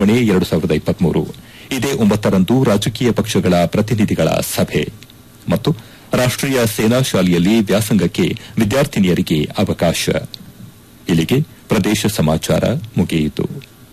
ಚುನಾವಣೆ ಎರಡು ಸಾವಿರದ ಇಪ್ಪತ್ಮೂರು ಇದೇ ಒಂಬತ್ತರಂದು ರಾಜಕೀಯ ಪಕ್ಷಗಳ ಪ್ರತಿನಿಧಿಗಳ ಸಭೆ ಮತ್ತು ರಾಷ್ಟೀಯ ಸೇನಾ ಶಾಲೆಯಲ್ಲಿ ವ್ಯಾಸಂಗಕ್ಕೆ ವಿದ್ಯಾರ್ಥಿನಿಯರಿಗೆ ಅವಕಾಶ ಇಲ್ಲಿಗೆ ಪ್ರದೇಶ ಸಮಾಚಾರ ಮುಗಿಯಿತು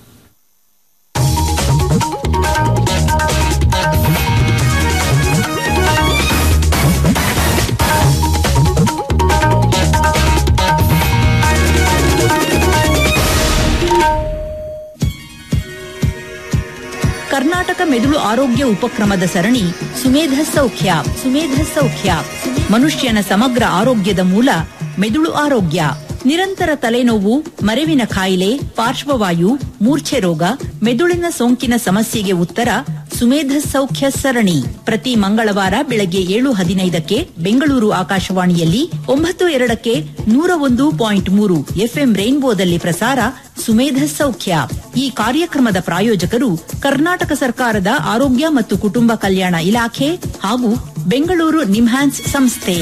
ಕರ್ನಾಟಕ ಮೆದುಳು ಆರೋಗ್ಯ ಉಪಕ್ರಮದ ಸರಣಿ ಸುಮೇಧ ಸೌಖ್ಯ ಸುಮೇಧ ಸೌಖ್ಯ ಮನುಷ್ಯನ ಸಮಗ್ರ ಆರೋಗ್ಯದ ಮೂಲ ಮೆದುಳು ಆರೋಗ್ಯ ನಿರಂತರ ತಲೆನೋವು ಮರೆವಿನ ಕಾಯಿಲೆ ಪಾರ್ಶ್ವವಾಯು ಮೂರ್ಛೆ ರೋಗ ಮೆದುಳಿನ ಸೋಂಕಿನ ಸಮಸ್ಯೆಗೆ ಉತ್ತರ ಸುಮೇಧ ಸೌಖ್ಯ ಸರಣಿ ಪ್ರತಿ ಮಂಗಳವಾರ ಬೆಳಗ್ಗೆ ಏಳು ಹದಿನೈದಕ್ಕೆ ಬೆಂಗಳೂರು ಆಕಾಶವಾಣಿಯಲ್ಲಿ ಒಂಬತ್ತು ಎರಡಕ್ಕೆ ನೂರ ಒಂದು ಪಾಯಿಂಟ್ ಮೂರು ಎಫ್ಎಂ ರೈನ್ಬೋದಲ್ಲಿ ಪ್ರಸಾರ ಸುಮೇಧ ಸೌಖ್ಯ ಈ ಕಾರ್ಯಕ್ರಮದ ಪ್ರಾಯೋಜಕರು ಕರ್ನಾಟಕ ಸರ್ಕಾರದ ಆರೋಗ್ಯ ಮತ್ತು ಕುಟುಂಬ ಕಲ್ಯಾಣ ಇಲಾಖೆ ಹಾಗೂ ಬೆಂಗಳೂರು ನಿಮ್ಹಾನ್ಸ್ ಸಂಸ್ಥೆ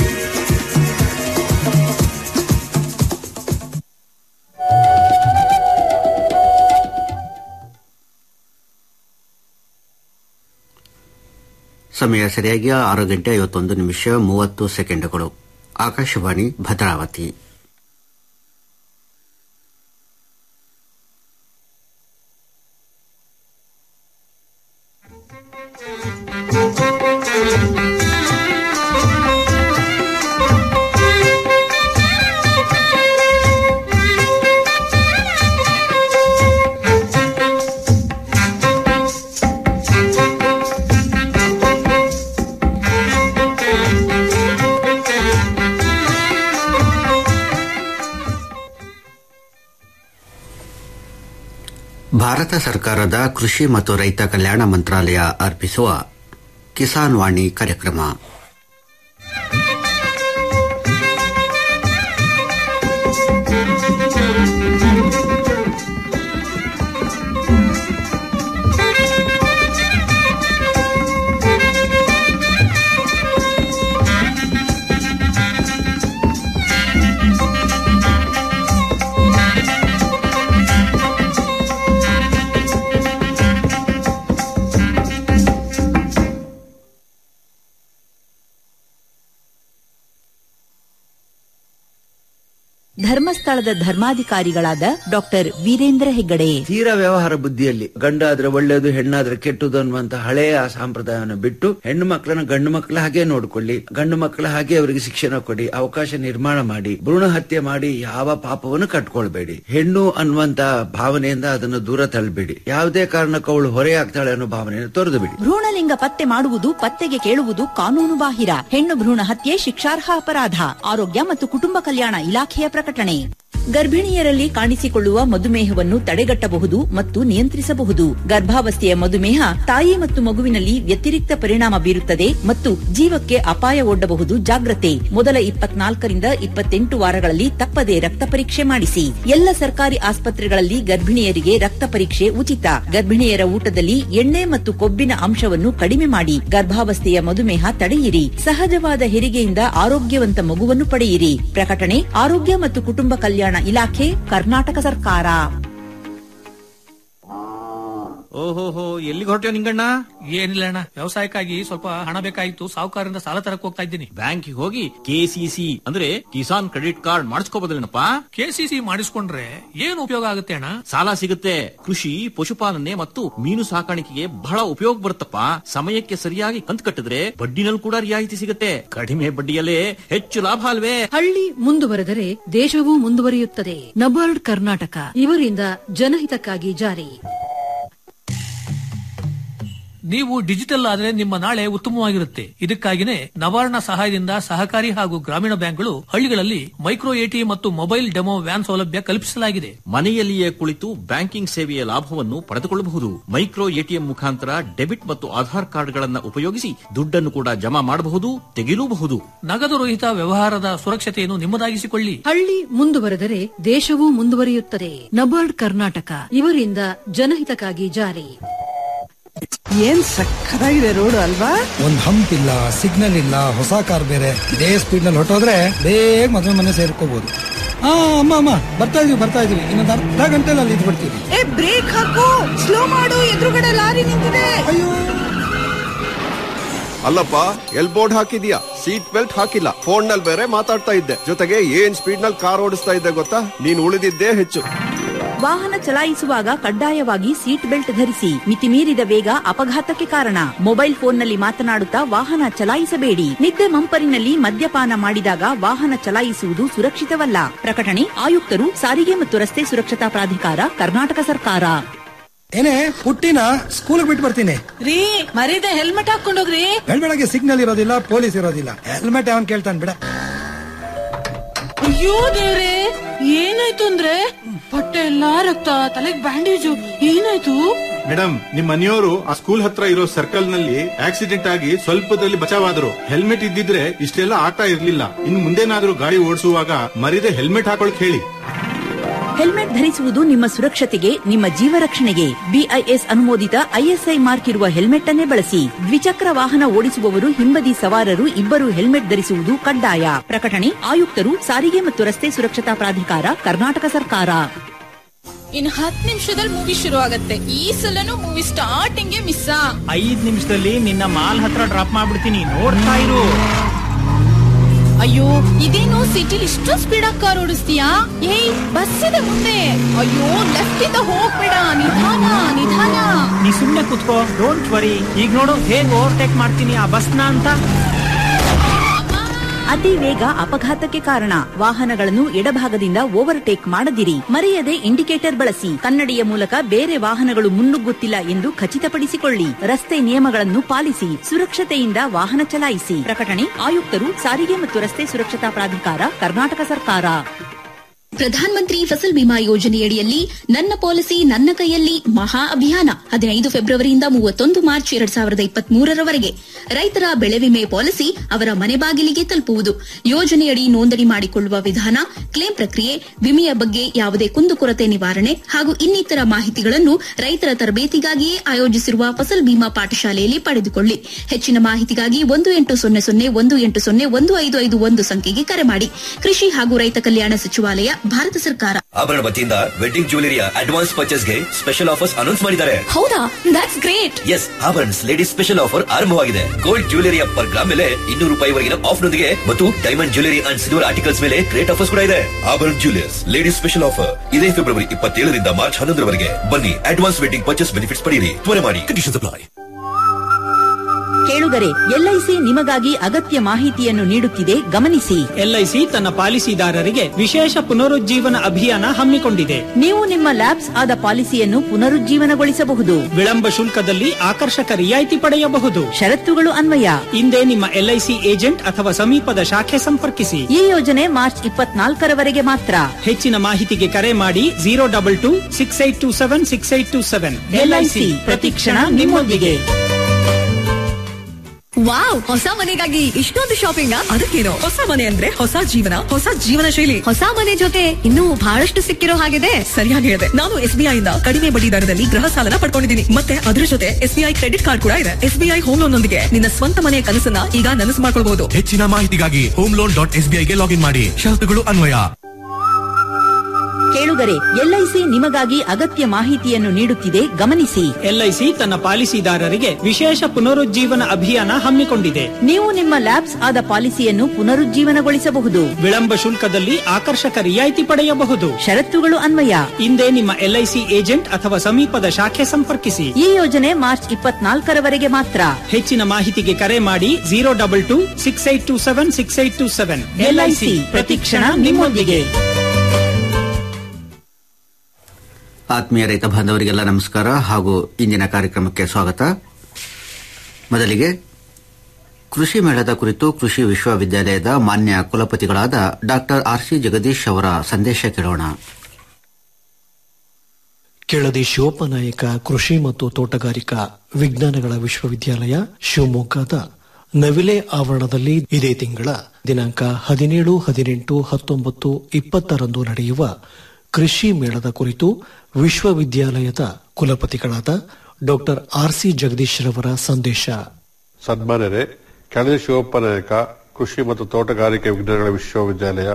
ಸಮಯ ಸರಿಯಾಗಿ ಆರು ಗಂಟೆ ಐವತ್ತೊಂದು ನಿಮಿಷ ಮೂವತ್ತು ಸೆಕೆಂಡುಗಳು ಆಕಾಶವಾಣಿ ಭದ್ರಾವತಿ ಭಾರತ ಸರ್ಕಾರದ ಕೃಷಿ ಮತ್ತು ರೈತ ಕಲ್ಯಾಣ ಮಂತ್ರಾಲಯ ಅರ್ಪಿಸುವ ಕಿಸಾನ್ ವಾಣಿ ಕಾರ್ಯಕ್ರಮ ಧರ್ಮಸ್ಥಳದ ಧರ್ಮಾಧಿಕಾರಿಗಳಾದ ಡಾಕ್ಟರ್ ವೀರೇಂದ್ರ ಹೆಗ್ಗಡೆ ತೀರ ವ್ಯವಹಾರ ಬುದ್ಧಿಯಲ್ಲಿ ಗಂಡಾದ್ರೆ ಒಳ್ಳೇದು ಹೆಣ್ಣಾದ್ರೆ ಕೆಟ್ಟದು ಅನ್ನುವಂತ ಹಳೆಯ ಸಂಪ್ರದಾಯವನ್ನು ಬಿಟ್ಟು ಹೆಣ್ಣು ಮಕ್ಕಳನ್ನ ಗಂಡು ಮಕ್ಕಳ ಹಾಗೆ ನೋಡ್ಕೊಳ್ಳಿ ಗಂಡು ಮಕ್ಕಳ ಹಾಗೆ ಅವರಿಗೆ ಶಿಕ್ಷಣ ಕೊಡಿ ಅವಕಾಶ ನಿರ್ಮಾಣ ಮಾಡಿ ಭ್ರೂಣ ಹತ್ಯೆ ಮಾಡಿ ಯಾವ ಪಾಪವನ್ನು ಕಟ್ಕೊಳ್ಬೇಡಿ ಹೆಣ್ಣು ಅನ್ನುವಂತ ಭಾವನೆಯಿಂದ ಅದನ್ನು ದೂರ ತಳ್ಳಬೇಡಿ ಯಾವುದೇ ಕಾರಣಕ್ಕೂ ಅವಳು ಹೊರೆಯಾಗ್ತಾಳೆ ಅನ್ನೋ ಭಾವನೆಯನ್ನು ತೊರೆದು ಬಿಡಿ ಭ್ರೂಣಲಿಂಗ ಪತ್ತೆ ಮಾಡುವುದು ಪತ್ತೆಗೆ ಕೇಳುವುದು ಕಾನೂನು ಬಾಹಿರ ಹೆಣ್ಣು ಭ್ರೂಣ ಹತ್ಯೆ ಶಿಕ್ಷಾರ್ಹ ಅಪರಾಧ ಆರೋಗ್ಯ ಮತ್ತು ಕುಟುಂಬ ಕಲ್ಯಾಣ ಇಲಾಖೆಯ ಪ್ರಕಟಣೆ ಗರ್ಭಿಣಿಯರಲ್ಲಿ ಕಾಣಿಸಿಕೊಳ್ಳುವ ಮಧುಮೇಹವನ್ನು ತಡೆಗಟ್ಟಬಹುದು ಮತ್ತು ನಿಯಂತ್ರಿಸಬಹುದು ಗರ್ಭಾವಸ್ಥೆಯ ಮಧುಮೇಹ ತಾಯಿ ಮತ್ತು ಮಗುವಿನಲ್ಲಿ ವ್ಯತಿರಿಕ್ತ ಪರಿಣಾಮ ಬೀರುತ್ತದೆ ಮತ್ತು ಜೀವಕ್ಕೆ ಅಪಾಯ ಒಡ್ಡಬಹುದು ಜಾಗ್ರತೆ ಮೊದಲ ಇಪ್ಪತ್ನಾಲ್ಕರಿಂದ ಇಪ್ಪತ್ತೆಂಟು ವಾರಗಳಲ್ಲಿ ತಪ್ಪದೆ ರಕ್ತ ಪರೀಕ್ಷೆ ಮಾಡಿಸಿ ಎಲ್ಲ ಸರ್ಕಾರಿ ಆಸ್ಪತ್ರೆಗಳಲ್ಲಿ ಗರ್ಭಿಣಿಯರಿಗೆ ರಕ್ತ ಪರೀಕ್ಷೆ ಉಚಿತ ಗರ್ಭಿಣಿಯರ ಊಟದಲ್ಲಿ ಎಣ್ಣೆ ಮತ್ತು ಕೊಬ್ಬಿನ ಅಂಶವನ್ನು ಕಡಿಮೆ ಮಾಡಿ ಗರ್ಭಾವಸ್ಥೆಯ ಮಧುಮೇಹ ತಡೆಯಿರಿ ಸಹಜವಾದ ಹೆರಿಗೆಯಿಂದ ಆರೋಗ್ಯವಂತ ಮಗುವನ್ನು ಪಡೆಯಿರಿ ಪ್ರಕಟಣೆ ಆರೋಗ್ಯ ಮತ್ತು ಕುಟುಂಬ ಕಲ್ಯಾಣ ಇಲಾಖೆ ಕರ್ನಾಟಕ ಸರ್ಕಾರ ಓಹೋಹೋ ಎಲ್ಲಿಗೆ ಹೊರಟ್ಯೋ ನಿಂಗಣ್ಣ ಏನಿಲ್ಲ ಅಣ್ಣ ವ್ಯವಸಾಯಕ್ಕಾಗಿ ಸ್ವಲ್ಪ ಹಣ ಬೇಕಾಗಿತ್ತು ಸಾಹುಕಾರರಿಂದ ಸಾಲ ತರಕ್ ಹೋಗ್ತಾ ಇದ್ದೀನಿ ಬ್ಯಾಂಕಿಗೆ ಹೋಗಿ ಕೆಸಿಸಿ ಅಂದ್ರೆ ಕಿಸಾನ್ ಕ್ರೆಡಿಟ್ ಕಾರ್ಡ್ ಮಾಡಿಸ್ಕೋಬೋದಲ್ಲೇನಪ್ಪ ಕೆಸಿಸಿ ಮಾಡಿಸ್ಕೊಂಡ್ರೆ ಏನ್ ಉಪಯೋಗ ಆಗುತ್ತೆ ಅಣ್ಣ ಸಾಲ ಸಿಗುತ್ತೆ ಕೃಷಿ ಪಶುಪಾಲನೆ ಮತ್ತು ಮೀನು ಸಾಕಾಣಿಕೆಗೆ ಬಹಳ ಉಪಯೋಗ ಬರುತ್ತಪ್ಪ ಸಮಯಕ್ಕೆ ಸರಿಯಾಗಿ ಕಂತು ಕಟ್ಟಿದ್ರೆ ಬಡ್ಡಿನಲ್ಲಿ ಕೂಡ ರಿಯಾಯಿತಿ ಸಿಗುತ್ತೆ ಕಡಿಮೆ ಬಡ್ಡಿಯಲ್ಲೇ ಹೆಚ್ಚು ಲಾಭ ಅಲ್ವೇ ಹಳ್ಳಿ ಮುಂದುವರೆದರೆ ದೇಶವೂ ಮುಂದುವರಿಯುತ್ತದೆ ನಬಾರ್ಡ್ ಕರ್ನಾಟಕ ಇವರಿಂದ ಜನಹಿತಕ್ಕಾಗಿ ಜಾರಿ ನೀವು ಡಿಜಿಟಲ್ ಆದ್ರೆ ನಿಮ್ಮ ನಾಳೆ ಉತ್ತಮವಾಗಿರುತ್ತೆ ಇದಕ್ಕಾಗಿನೇ ನವಾರ್ಣ ಸಹಾಯದಿಂದ ಸಹಕಾರಿ ಹಾಗೂ ಗ್ರಾಮೀಣ ಬ್ಯಾಂಕ್ಗಳು ಹಳ್ಳಿಗಳಲ್ಲಿ ಮೈಕ್ರೋ ಎಟಿ ಮತ್ತು ಮೊಬೈಲ್ ಡೆಮೋ ವ್ಯಾನ್ ಸೌಲಭ್ಯ ಕಲ್ಪಿಸಲಾಗಿದೆ ಮನೆಯಲ್ಲಿಯೇ ಕುಳಿತು ಬ್ಯಾಂಕಿಂಗ್ ಸೇವೆಯ ಲಾಭವನ್ನು ಪಡೆದುಕೊಳ್ಳಬಹುದು ಮೈಕ್ರೋ ಎಟಿಎಂ ಮುಖಾಂತರ ಡೆಬಿಟ್ ಮತ್ತು ಆಧಾರ್ ಕಾರ್ಡ್ಗಳನ್ನು ಉಪಯೋಗಿಸಿ ದುಡ್ಡನ್ನು ಕೂಡ ಜಮಾ ಮಾಡಬಹುದು ತೆಗೆಯಲೂಬಹುದು ನಗದು ರಹಿತ ವ್ಯವಹಾರದ ಸುರಕ್ಷತೆಯನ್ನು ನಿಮ್ಮದಾಗಿಸಿಕೊಳ್ಳಿ ಹಳ್ಳಿ ಮುಂದುವರೆದರೆ ದೇಶವೂ ಮುಂದುವರಿಯುತ್ತದೆ ನಬಾರ್ಡ್ ಕರ್ನಾಟಕ ಇವರಿಂದ ಜನಹಿತಕ್ಕಾಗಿ ಜಾರಿ ಏನ್ ಸಕ್ಕತ್ತಾಗಿದೆ ರೋಡ್ ಅಲ್ವಾ ಒಂದ್ ಹಂಪ್ ಇಲ್ಲ ಸಿಗ್ನಲ್ ಇಲ್ಲ ಹೊಸ ಕಾರ್ ಬೇರೆ ಇದೇ ಸ್ಪೀಡ್ ನಲ್ಲಿ ಹೊಟ್ಟೋದ್ರೆ ಬೇಗ ಮದುವೆ ಮನೆ ಸೇರ್ಕೋಬಹುದು ಹಾ ಅಮ್ಮ ಅಮ್ಮ ಬರ್ತಾ ಇದೀವಿ ಬರ್ತಾ ಇದೀವಿ ಇನ್ನೊಂದು ಅರ್ಧ ಗಂಟೆಲಿ ಅಲ್ಲಿ ಇದ್ಬಿಡ್ತೀವಿ ಏ ಬ್ರೇಕ್ ಹಾಕು ಸ್ಲೋ ಮಾಡು ಎದುರುಗಡೆ ಲಾರಿ ನಿಂತಿದೆ ಅಯ್ಯೋ ಅಲ್ಲಪ್ಪ ಎಲ್ ಬೋರ್ಡ್ ಹಾಕಿದ್ಯಾ ಸೀಟ್ ಬೆಲ್ಟ್ ಹಾಕಿಲ್ಲ ಫೋನ್ ನಲ್ಲಿ ಬೇರೆ ಮಾತಾಡ್ತಾ ಇದ್ದೆ ಜೊತೆಗೆ ಏನ್ ಸ್ಪೀಡ್ ನಲ್ಲಿ ಕಾರ್ ಓಡಿಸ್ತಾ ಇದ್ದೆ ಗೊತ್ತಾ ನೀನ್ ಉಳಿದಿದ್ದೇ ಹೆಚ್ಚು ವಾಹನ ಚಲಾಯಿಸುವಾಗ ಕಡ್ಡಾಯವಾಗಿ ಸೀಟ್ ಬೆಲ್ಟ್ ಧರಿಸಿ ಮಿತಿಮೀರಿದ ವೇಗ ಅಪಘಾತಕ್ಕೆ ಕಾರಣ ಮೊಬೈಲ್ ಫೋನ್ನಲ್ಲಿ ಮಾತನಾಡುತ್ತಾ ವಾಹನ ಚಲಾಯಿಸಬೇಡಿ ನಿದ್ದೆ ಮಂಪರಿನಲ್ಲಿ ಮದ್ಯಪಾನ ಮಾಡಿದಾಗ ವಾಹನ ಚಲಾಯಿಸುವುದು ಸುರಕ್ಷಿತವಲ್ಲ ಪ್ರಕಟಣೆ ಆಯುಕ್ತರು ಸಾರಿಗೆ ಮತ್ತು ರಸ್ತೆ ಸುರಕ್ಷತಾ ಪ್ರಾಧಿಕಾರ ಕರ್ನಾಟಕ ಸರ್ಕಾರ ಏನೇ ಪುಟ್ಟಿನ ಸ್ಕೂಲ್ ಬಿಟ್ಟು ಬರ್ತೀನಿ ರೀ ಮರೀದೆ ಹೆಲ್ಮೆಟ್ ಹಾಕೊಂಡೋಗ್ರಿ ಬೆಳಗ್ಗೆ ಸಿಗ್ನಲ್ ಇರೋದಿಲ್ಲ ಪೊಲೀಸ್ ಇರೋದಿಲ್ಲ ಹೆಲ್ಮೆಟ್ ಅವನ್ ಕೇಳ್ತಾನೆ ಬಿಡ ಅಯ್ಯೋ ದೇವ್ರೆ ಏನಾಯ್ತು ಅಂದ್ರೆ ಹೊಟ್ಟೆ ಎಲ್ಲಾ ರಕ್ತ ತಲೆಗ್ ಬ್ಯಾಂಡೇಜು ಏನಾಯ್ತು ಮೇಡಮ್ ನಿಮ್ ಮನೆಯವರು ಆ ಸ್ಕೂಲ್ ಹತ್ರ ಇರೋ ಸರ್ಕಲ್ ನಲ್ಲಿ ಆಕ್ಸಿಡೆಂಟ್ ಆಗಿ ಸ್ವಲ್ಪದಲ್ಲಿ ಬಚಾವಾದ್ರು ಹೆಲ್ಮೆಟ್ ಇದ್ದಿದ್ರೆ ಇಷ್ಟೆಲ್ಲ ಆಟ ಇರ್ಲಿಲ್ಲ ಇನ್ ಮುಂದೇನಾದ್ರೂ ಗಾಡಿ ಓಡಿಸುವಾಗ ಮರಿದೆ ಹೆಲ್ಮೆಟ್ ಹಾಕೊಳಕ್ ಹೇಳಿ ಹೆಲ್ಮೆಟ್ ಧರಿಸುವುದು ನಿಮ್ಮ ಸುರಕ್ಷತೆಗೆ ನಿಮ್ಮ ಜೀವ ರಕ್ಷಣೆಗೆ ಬಿಐಎಸ್ ಅನುಮೋದಿತ ಐಎಸ್ಐ ಮಾರ್ಕ್ ಇರುವ ಹೆಲ್ಮೆಟ್ ಅನ್ನೇ ಬಳಸಿ ದ್ವಿಚಕ್ರ ವಾಹನ ಓಡಿಸುವವರು ಹಿಂಬದಿ ಸವಾರರು ಇಬ್ಬರು ಹೆಲ್ಮೆಟ್ ಧರಿಸುವುದು ಕಡ್ಡಾಯ ಪ್ರಕಟಣೆ ಆಯುಕ್ತರು ಸಾರಿಗೆ ಮತ್ತು ರಸ್ತೆ ಸುರಕ್ಷತಾ ಪ್ರಾಧಿಕಾರ ಕರ್ನಾಟಕ ಸರ್ಕಾರ ಇನ್ ಹತ್ ನಿಮಿಷದಲ್ಲಿ ಮೂವಿ ಶುರು ಆಗತ್ತೆ ಈ ಸಲನು ಮೂವಿ ಸ್ಟಾರ್ಟಿಂಗ್ ಮಿಸ್ ಐದ್ ನಿಮಿಷದಲ್ಲಿ ನಿನ್ನ ಮಾಲ್ ಹತ್ರ ಡ್ರಾಪ್ ಮಾಡ್ಬಿಡ್ತೀನಿ ನೋಡ್ತಾ ಇರು ಅಯ್ಯೋ ಇದೇನು ಸಿಟಿಲಿ ಇಷ್ಟು ಸ್ಪೀಡ್ ಆಗಿ ಕಾರ್ ಓಡಿಸ್ತೀಯಾ ಏಯ್ ಬಸ್ ಇದೆ ಮುಂದೆ ಅಯ್ಯೋ ಲೆಫ್ಟ್ ಇಂದ ಹೋಗ್ಬೇಡ ನಿಧಾನ ನಿಧಾನ ನೀ ಸುಮ್ನೆ ಕುತ್ಕೋ ಡೋಂಟ್ ವರಿ ಈಗ ನೋಡು ಹೇಗ್ ಓವರ್ಟೇಕ್ ಮಾಡ್ತೀನಿ ಆ ಬಸ್ನ ಅಂತ ಅತಿ ವೇಗ ಅಪಘಾತಕ್ಕೆ ಕಾರಣ ವಾಹನಗಳನ್ನು ಎಡಭಾಗದಿಂದ ಓವರ್ಟೇಕ್ ಮಾಡದಿರಿ ಮರೆಯದೆ ಇಂಡಿಕೇಟರ್ ಬಳಸಿ ಕನ್ನಡಿಯ ಮೂಲಕ ಬೇರೆ ವಾಹನಗಳು ಮುನ್ನುಗ್ಗುತ್ತಿಲ್ಲ ಎಂದು ಖಚಿತಪಡಿಸಿಕೊಳ್ಳಿ ರಸ್ತೆ ನಿಯಮಗಳನ್ನು ಪಾಲಿಸಿ ಸುರಕ್ಷತೆಯಿಂದ ವಾಹನ ಚಲಾಯಿಸಿ ಪ್ರಕಟಣೆ ಆಯುಕ್ತರು ಸಾರಿಗೆ ಮತ್ತು ರಸ್ತೆ ಸುರಕ್ಷತಾ ಪ್ರಾಧಿಕಾರ ಕರ್ನಾಟಕ ಸರ್ಕಾರ ಪ್ರಧಾನ ಮಂತ್ರಿ ಫಸಲ್ ಬಿಮಾ ಯೋಜನೆಯಡಿಯಲ್ಲಿ ನನ್ನ ಪಾಲಿಸಿ ನನ್ನ ಕೈಯಲ್ಲಿ ಮಹಾ ಅಭಿಯಾನ ಹದಿನೈದು ಫೆಬ್ರವರಿಯಿಂದ ಮೂವತ್ತೊಂದು ಮಾರ್ಚ್ ಎರಡ್ ಸಾವಿರದ ಇಪ್ಪತ್ತ್ ಮೂರರವರೆಗೆ ರೈತರ ಬೆಳೆ ವಿಮೆ ಪಾಲಿಸಿ ಅವರ ಮನೆ ಬಾಗಿಲಿಗೆ ತಲುಪುವುದು ಯೋಜನೆಯಡಿ ನೋಂದಣಿ ಮಾಡಿಕೊಳ್ಳುವ ವಿಧಾನ ಕ್ಲೇಮ್ ಪ್ರಕ್ರಿಯೆ ವಿಮೆಯ ಬಗ್ಗೆ ಯಾವುದೇ ಕುಂದುಕೊರತೆ ನಿವಾರಣೆ ಹಾಗೂ ಇನ್ನಿತರ ಮಾಹಿತಿಗಳನ್ನು ರೈತರ ತರಬೇತಿಗಾಗಿಯೇ ಆಯೋಜಿಸಿರುವ ಫಸಲ್ ಬಿಮಾ ಪಾಠಶಾಲೆಯಲ್ಲಿ ಪಡೆದುಕೊಳ್ಳಿ ಹೆಚ್ಚಿನ ಮಾಹಿತಿಗಾಗಿ ಒಂದು ಎಂಟು ಸೊನ್ನೆ ಸೊನ್ನೆ ಒಂದು ಎಂಟು ಸೊನ್ನೆ ಒಂದು ಐದು ಐದು ಒಂದು ಸಂಖ್ಯೆಗೆ ಕರೆ ಮಾಡಿ ಕೃಷಿ ಹಾಗೂ ರೈತ ಕಲ್ಯಾಣ ಸಚಿವಾಲಯ ಭಾರತ ಸರ್ಕಾರ ಆಭರಣ ವತಿಯಿಂದ ವೆಡ್ಡಿಂಗ್ ಜ್ಯುವೆಲರಿಯ ಅಡ್ವಾನ್ಸ್ ಪರ್ಚೇಸ್ಗೆ ಸ್ಪೆಷಲ್ ಆಫರ್ಸ್ ಅನೌನ್ಸ್ ಮಾಡಿದ್ದಾರೆ ಹೌದಾ ದಟ್ಸ್ ಗ್ರೇಟ್ ಎಸ್ ಆಭರಣಸ್ ಲೇಡೀಸ್ ಸ್ಪೆಷಲ್ ಆಫರ್ ಆರಂಭವಾಗಿದೆ ಗೋಲ್ಡ್ ಜ್ಯುವೆಲರಿಯ ಪರ್ ಗ್ರಾಮ್ ಮೇಲೆ ಇನ್ನೂರು ರೂಪಾಯಿವರೆಗಿನ ಆಫ್ ನೊಂದಿಗೆ ಮತ್ತು diamond jewellery and silver articles ಮೇಲೆ ಗ್ರೇಟ್ ಆಫರ್ಸ್ ಕೂಡ ಇದೆ Abharana jewellers ladies special offer ಇದೇ ಫೆಬ್ರವರಿ ಇಪ್ಪತ್ತೇಳರಿಂದ ಮಾರ್ಚ್ ಹನ್ನೊಂದರವರೆಗೆ ಬನ್ನಿ ಅಡ್ವಾನ್ಸ್ ವೆಡ್ಡಿಂಗ್ ಪರ್ಚೇಸ್ ಬೆನಿಫಿಟ್ಸ್ ಪಡೆಯಿರಿ ತ್ವರೆ ಮಾಡಿ ಕಂಡೀಷನ್ ಅಪ್ಲೈ ಕೇಳುಗರೆ ಎಲ್ಐಸಿ ನಿಮಗಾಗಿ ಅಗತ್ಯ ಮಾಹಿತಿಯನ್ನು ನೀಡುತ್ತಿದೆ ಗಮನಿಸಿ ಎಲ್ಐಸಿ ತನ್ನ ಪಾಲಿಸಿದಾರರಿಗೆ ವಿಶೇಷ ಪುನರುಜ್ಜೀವನ ಅಭಿಯಾನ ಹಮ್ಮಿಕೊಂಡಿದೆ ನೀವು ನಿಮ್ಮ ಲ್ಯಾಬ್ಸ್ ಆದ ಪಾಲಿಸಿಯನ್ನು ಪುನರುಜ್ಜೀವನಗೊಳಿಸಬಹುದು ವಿಳಂಬ ಶುಲ್ಕದಲ್ಲಿ ಆಕರ್ಷಕ ರಿಯಾಯಿತಿ ಪಡೆಯಬಹುದು ಷರತ್ತುಗಳು ಅನ್ವಯ ಹಿಂದೆ ನಿಮ್ಮ ಎಲ್ಐಸಿ ಏಜೆಂಟ್ ಅಥವಾ ಸಮೀಪದ ಶಾಖೆ ಸಂಪರ್ಕಿಸಿ ಈ ಯೋಜನೆ ಮಾರ್ಚ್ ಇಪ್ಪತ್ನಾಲ್ಕರವರೆಗೆ ಮಾತ್ರ ಹೆಚ್ಚಿನ ಮಾಹಿತಿಗೆ ಕರೆ ಮಾಡಿ zero double two six eight two seven six eight two seven LIC ಪ್ರತಿಕ್ಷಣ ನಿಮ್ಮೊಂದಿಗೆ ವಾವ್ ಹೊಸ ಮನೆಗಾಗಿ ಇಷ್ಟೊಂದು ಶಾಪಿಂಗ್ ಅದಕ್ಕೇನು ಹೊಸ ಮನೆ ಅಂದ್ರೆ ಹೊಸ ಜೀವನ ಹೊಸ ಜೀವನ ಶೈಲಿ ಹೊಸ ಮನೆ ಜೊತೆ ಇನ್ನೂ ಬಹಳಷ್ಟು ಸಿಕ್ಕಿರೋ ಹಾಗಿದೆ ಸರಿಯಾಗಿ ಹೇಳಿದೆ ನಾನು ಎಸ್ಬಿಐ ಇಂದ ಕಡಿಮೆ ಬಡ್ಡಿ ದರದಲ್ಲಿ ಗೃಹ ಸಾಲನ ಪಡ್ಕೊಂಡಿದ್ದೀನಿ ಮತ್ತೆ ಅದ್ರ ಜೊತೆ ಎಸ್ಬಿಐ ಕ್ರೆಡಿಟ್ ಕಾರ್ಡ್ ಕೂಡ ಇದೆ ಎಸ್ಬಿಐ ಹೋಮ್ ಲೋನ್ ನೊಂದಿಗೆ ನಿನ್ನ ಸ್ವಂತ ಮನೆಯ ಕನಸನ್ನ ಈಗ ನನಸು ಮಾಡ್ಕೊಳ್ಬಹುದು ಹೆಚ್ಚಿನ ಮಾಹಿತಿಗಾಗಿ ಹೋಮ್ ಲೋನ್ ಡಾಟ್ ಎಸ್ಬಿಐಗೆ ಲಾಗಿನ್ ಮಾಡಿ ಷರತ್ತುಗಳು ಅನ್ವಯ ಕೇಳುಗರೆ ಎಲ್ಐಸಿ ನಿಮಗಾಗಿ ಅಗತ್ಯ ಮಾಹಿತಿಯನ್ನು ನೀಡುತ್ತಿದೆ ಗಮನಿಸಿ ಎಲ್ಐಸಿ ತನ್ನ ಪಾಲಿಸಿದಾರರಿಗೆ ವಿಶೇಷ ಪುನರುಜ್ಜೀವನ ಅಭಿಯಾನ ಹಮ್ಮಿಕೊಂಡಿದೆ ನೀವು ನಿಮ್ಮ ಲ್ಯಾಬ್ಸ್ ಆದ ಪಾಲಿಸಿಯನ್ನು ಪುನರುಜ್ಜೀವನಗೊಳಿಸಬಹುದು ವಿಳಂಬ ಶುಲ್ಕದಲ್ಲಿ ಆಕರ್ಷಕ ರಿಯಾಯಿತಿ ಪಡೆಯಬಹುದು ಷರತ್ತುಗಳು ಅನ್ವಯ ಹಿಂದೆ ನಿಮ್ಮ ಎಲ್ಐಸಿ ಏಜೆಂಟ್ ಅಥವಾ ಸಮೀಪದ ಶಾಖೆ ಸಂಪರ್ಕಿಸಿ ಈ ಯೋಜನೆ ಮಾರ್ಚ್ ಇಪ್ಪತ್ನಾಲ್ಕರವರೆಗೆ ಮಾತ್ರ ಹೆಚ್ಚಿನ ಮಾಹಿತಿಗೆ ಕರೆ ಮಾಡಿ zero double two six eight two seven six eight two seven LIC ಪ್ರತಿಕ್ಷಣ ನಿಮ್ಮೊಂದಿಗೆ ಆತ್ಮೀಯ ರೈತ ಬಾಂಧವರಿಗೆಲ್ಲ ನಮಸ್ಕಾರ ಹಾಗೂ ಇಂದಿನ ಕಾರ್ಯಕ್ರಮಕ್ಕೆ ಸ್ವಾಗತ ಮೊದಲಿಗೆ ಕೃಷಿ ಮೇಳದ ಕುರಿತು ಕೃಷಿ ವಿಶ್ವವಿದ್ಯಾಲಯದ ಮಾನ್ಯ ಕುಲಪತಿಗಳಾದ ಡಾಕ್ಟರ್ ಆರ್ ಸಿ ಜಗದೀಶ್ ಅವರ ಸಂದೇಶ ಕೇಳೋಣ ಕೆಳದಿ ಶಿವಪ್ಪನಾಯಕ ಕೃಷಿ ಮತ್ತು ತೋಟಗಾರಿಕಾ ವಿಜ್ಞಾನಗಳ ವಿಶ್ವವಿದ್ಯಾಲಯ ಶಿವಮೊಗ್ಗದ ನವಿಲೆ ಆವರಣದಲ್ಲಿ ಇದೇ ತಿಂಗಳ ದಿನಾಂಕ ಹದಿನೇಳು ಹದಿನೆಂಟು ಹತ್ತೊಂಬತ್ತು ಇಪ್ಪತ್ತರಂದು ನಡೆಯುವ ಕೃಷಿ ಮೇಳದ ಕುರಿತು ವಿಶ್ವವಿದ್ಯಾಲಯದ ಕುಲಪತಿಗಳಾದ ಡಾಕ್ಟರ್ ಆರ್ ಸಿ ಜಗದೀಶ್ ರವರ ಸಂದೇಶ ಸನ್ಮಾನ್ಯರೇ ಕೆಳದಿ ಶಿವಪ್ಪ ನಾಯಕ ಕೃಷಿ ಮತ್ತು ತೋಟಗಾರಿಕೆ ವಿಜ್ಞಾನಗಳ ವಿಶ್ವವಿದ್ಯಾಲಯ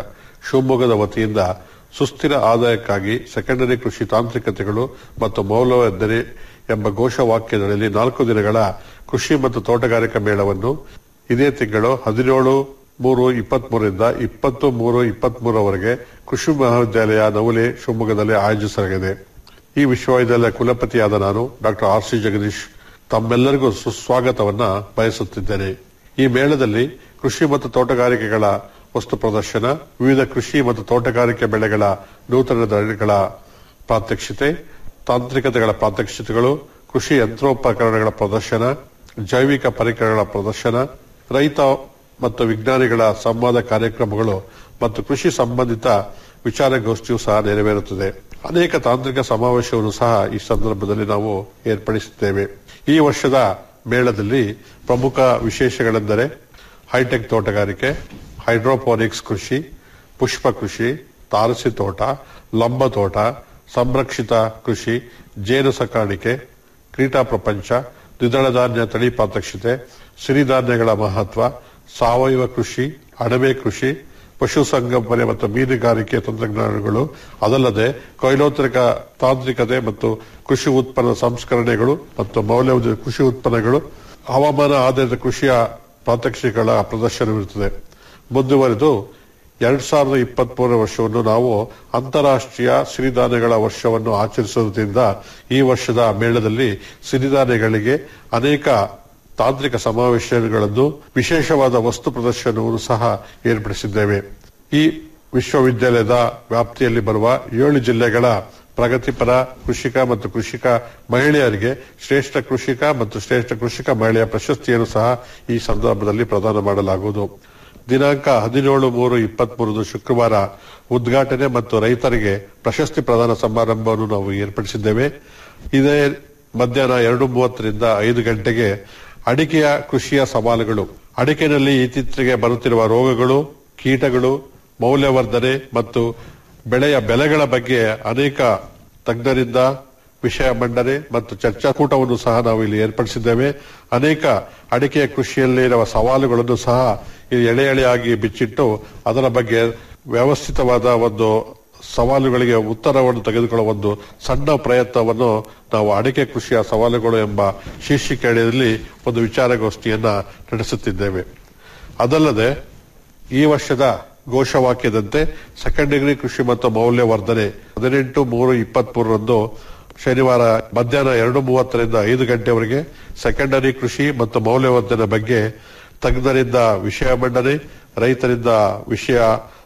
ಶಿವಮೊಗ್ಗದ ವತಿಯಿಂದ ಸುಸ್ಥಿರ ಆದಾಯಕ್ಕಾಗಿ ಸೆಕೆಂಡರಿ ಕೃಷಿ ತಾಂತ್ರಿಕತೆಗಳು ಮತ್ತು ಮೌಲ್ಯವರ್ಧನೆ ಎಂಬ ಘೋಷವಾಕ್ಯದಲ್ಲಿ ನಾಲ್ಕು ದಿನಗಳ ಕೃಷಿ ಮತ್ತು ತೋಟಗಾರಿಕಾ ಮೇಳವನ್ನು ಇದೇ ತಿಂಗಳು ಹದಿನೇಳು ಮೂರು ಇಪ್ಪತ್ಮೂರರಿಂದ ಇಪ್ಪತ್ತು ಮೂರು ಇಪ್ಪತ್ಮೂರವರೆಗೆ ಕೃಷಿ ಮಹಾವಿದ್ಯಾಲಯ ನವಲೆ ಶಿವಮೊಗ್ಗದಲ್ಲಿ ಆಯೋಜಿಸಲಾಗಿದೆ ಈ ವಿಶ್ವವಿದ್ಯಾಲಯ ಕುಲಪತಿಯಾದ ನಾನು ಡಾಕ್ಟರ್ ಆರ್ ಸಿ ಜಗದೀಶ್ ತಮ್ಮೆಲ್ಲರಿಗೂ ಸುಸ್ವಾಗತವನ್ನ ಬಯಸುತ್ತಿದ್ದೇನೆ ಈ ಮೇಳದಲ್ಲಿ ಕೃಷಿ ಮತ್ತು ತೋಟಗಾರಿಕೆಗಳ ವಸ್ತು ಪ್ರದರ್ಶನ ವಿವಿಧ ಕೃಷಿ ಮತ್ತು ತೋಟಗಾರಿಕೆ ಬೆಳೆಗಳ ನೂತನ ತಳಿಗಳ ಪ್ರಾತ್ಯಕ್ಷಿತೆ ತಾಂತ್ರಿಕತೆಗಳ ಪ್ರಾತ್ಯಕ್ಷಿತೆಗಳು ಕೃಷಿ ಯಂತ್ರೋಪಕರಣಗಳ ಪ್ರದರ್ಶನ ಜೈವಿಕ ಪರಿಕರಗಳ ಪ್ರದರ್ಶನ ರೈತ ಮತ್ತು ವಿಜ್ಞಾನಿಗಳ ಸಂವಾದ ಕಾರ್ಯಕ್ರಮಗಳು ಮತ್ತು ಕೃಷಿ ಸಂಬಂಧಿತ ವಿಚಾರಗೋಷ್ಠಿಯು ಸಹ ನೆರವೇರುತ್ತದೆ ಅನೇಕ ತಾಂತ್ರಿಕ ಸಮಾವೇಶವನ್ನು ಸಹ ಈ ಸಂದರ್ಭದಲ್ಲಿ ನಾವು ಏರ್ಪಡಿಸುತ್ತೇವೆ ಈ ವರ್ಷದ ಮೇಳದಲ್ಲಿ ಪ್ರಮುಖ ವಿಶೇಷಗಳೆಂದರೆ ಹೈಟೆಕ್ ತೋಟಗಾರಿಕೆ ಹೈಡ್ರೋಪೋನಿಕ್ಸ್ ಕೃಷಿ ಪುಷ್ಪ ಕೃಷಿ ತಾರಸಿ ತೋಟ ಲಂಬ ತೋಟ ಸಂರಕ್ಷಿತ ಕೃಷಿ ಜೇನು ಸಾಕಾಣಿಕೆ ಕ್ರೀಟಾ ಪ್ರಪಂಚ ದ್ವಿದಳ ಧಾನ್ಯ ತಳಿ ಪ್ರಾತ್ಯಕ್ಷಿತೆ ಸಿರಿಧಾನ್ಯಗಳ ಮಹತ್ವ ಸಾವಯವ ಕೃಷಿ ಅಣಬೆ ಕೃಷಿ ಪಶುಸಂಗೋಪನೆ ಮತ್ತು ಮೀನುಗಾರಿಕೆ ತಂತ್ರಜ್ಞಾನಗಳು ಅದಲ್ಲದೆ ಕೊಯ್ಲೋತ್ತರಿಕ ತಾಂತ್ರಿಕತೆ ಮತ್ತು ಕೃಷಿ ಉತ್ಪನ್ನ ಸಂಸ್ಕರಣೆಗಳು ಮತ್ತು ಮೌಲ್ಯವರ್ಧಿತ ಕೃಷಿ ಉತ್ಪನ್ನಗಳು ಹವಾಮಾನ ಆಧಾರಿತ ಕೃಷಿಯ ಪ್ರಾತ್ಯಕ್ಷಿಕೆಗಳ ಪ್ರದರ್ಶನವಿರುತ್ತದೆ ಮುಂದುವರೆದು ಎರಡ್ ಸಾವಿರದ ಇಪ್ಪತ್ಮೂರರ ವರ್ಷವನ್ನು ನಾವು ಅಂತಾರಾಷ್ಟ್ರೀಯ ಸಿರಿಧಾನ್ಯಗಳ ವರ್ಷವನ್ನು ಆಚರಿಸುವುದರಿಂದ ಈ ವರ್ಷದ ಮೇಳದಲ್ಲಿ ಸಿರಿಧಾನ್ಯಗಳಿಗೆ ಅನೇಕ ತಾಂತ್ರಿಕ ಸಮಾವೇಶಗಳನ್ನು ವಿಶೇಷವಾದ ವಸ್ತು ಪ್ರದರ್ಶನವನ್ನು ಸಹ ಏರ್ಪಡಿಸಿದ್ದೇವೆ ಈ ವಿಶ್ವವಿದ್ಯಾಲಯದ ವ್ಯಾಪ್ತಿಯಲ್ಲಿ ಬರುವ ಏಳು ಜಿಲ್ಲೆಗಳ ಪ್ರಗತಿಪರ ಕೃಷಿಕ ಮತ್ತು ಕೃಷಿಕ ಮಹಿಳೆಯರಿಗೆ ಶ್ರೇಷ್ಠ ಕೃಷಿಕ ಮತ್ತು ಶ್ರೇಷ್ಠ ಕೃಷಿಕ ಮಹಿಳೆಯ ಪ್ರಶಸ್ತಿಯನ್ನು ಸಹ ಈ ಸಂದರ್ಭದಲ್ಲಿ ಪ್ರದಾನ ಮಾಡಲಾಗುವುದು ದಿನಾಂಕ ಹದಿನೇಳು ಮೂರು ಇಪ್ಪತ್ಮೂರದು ಶುಕ್ರವಾರ ಉದ್ಘಾಟನೆ ಮತ್ತು ರೈತರಿಗೆ ಪ್ರಶಸ್ತಿ ಪ್ರದಾನ ಸಮಾರಂಭವನ್ನು ನಾವು ಏರ್ಪಡಿಸಿದ್ದೇವೆ ಇದೇ ಮಧ್ಯಾಹ್ನ ಎರಡು ಮೂವತ್ತರಿಂದ ಐದು ಗಂಟೆಗೆ ಅಡಿಕೆಯ ಕೃಷಿಯ ಸವಾಲುಗಳು ಅಡಿಕೆನಲ್ಲಿ ಇತ್ತೀಚೆಗೆ ಬರುತ್ತಿರುವ ರೋಗಗಳು ಕೀಟಗಳು ಮೌಲ್ಯವರ್ಧನೆ ಮತ್ತು ಬೆಳೆಯ ಬೆಲೆಗಳ ಬಗ್ಗೆ ಅನೇಕ ತಜ್ಞರಿಂದ ವಿಷಯ ಮಂಡನೆ ಮತ್ತು ಚರ್ಚಾಕೂಟವನ್ನು ಸಹ ನಾವು ಇಲ್ಲಿ ಏರ್ಪಡಿಸಿದ್ದೇವೆ ಅನೇಕ ಅಡಿಕೆಯ ಕೃಷಿಯಲ್ಲಿ ಇರುವ ಸವಾಲುಗಳನ್ನು ಸಹ ಇಲ್ಲಿ ಎಳೆ ಎಳೆಯಾಗಿ ಬಿಚ್ಚಿಟ್ಟು ಅದರ ಬಗ್ಗೆ ವ್ಯವಸ್ಥಿತವಾದ ಒಂದು ಸವಾಲುಗಳಿಗೆ ಉತ್ತರವನ್ನು ತೆಗೆದುಕೊಳ್ಳುವ ಒಂದು ಸಣ್ಣ ಪ್ರಯತ್ನವನ್ನು ನಾವು ಅಡಿಕೆ ಕೃಷಿಯ ಸವಾಲುಗಳು ಎಂಬ ಶೀರ್ಷಿಕೆಯಲ್ಲಿ ಒಂದು ವಿಚಾರಗೋಷ್ಠಿಯನ್ನ ನಡೆಸುತ್ತಿದ್ದೇವೆ ಅದಲ್ಲದೆ ಈ ವರ್ಷದ ಘೋಷವಾಕ್ಯದಂತೆ ಸೆಕೆಂಡ್ ಡಿಗ್ರಿ ಕೃಷಿ ಮತ್ತು ಮೌಲ್ಯವರ್ಧನೆ ಹದಿನೆಂಟು ಮೂರು ಇಪ್ಪತ್ಮೂರರಂದು ಶನಿವಾರ ಮಧ್ಯಾಹ್ನ ಎರಡು ಮೂವತ್ತರಿಂದ ಐದು ಗಂಟೆವರೆಗೆ ಸೆಕೆಂಡರಿ ಕೃಷಿ ಮತ್ತು ಮೌಲ್ಯವರ್ಧನೆ ಬಗ್ಗೆ ತಜ್ಞರಿಂದ ವಿಷಯ ಮಂಡನೆ ರೈತರಿಂದ ವಿಷಯ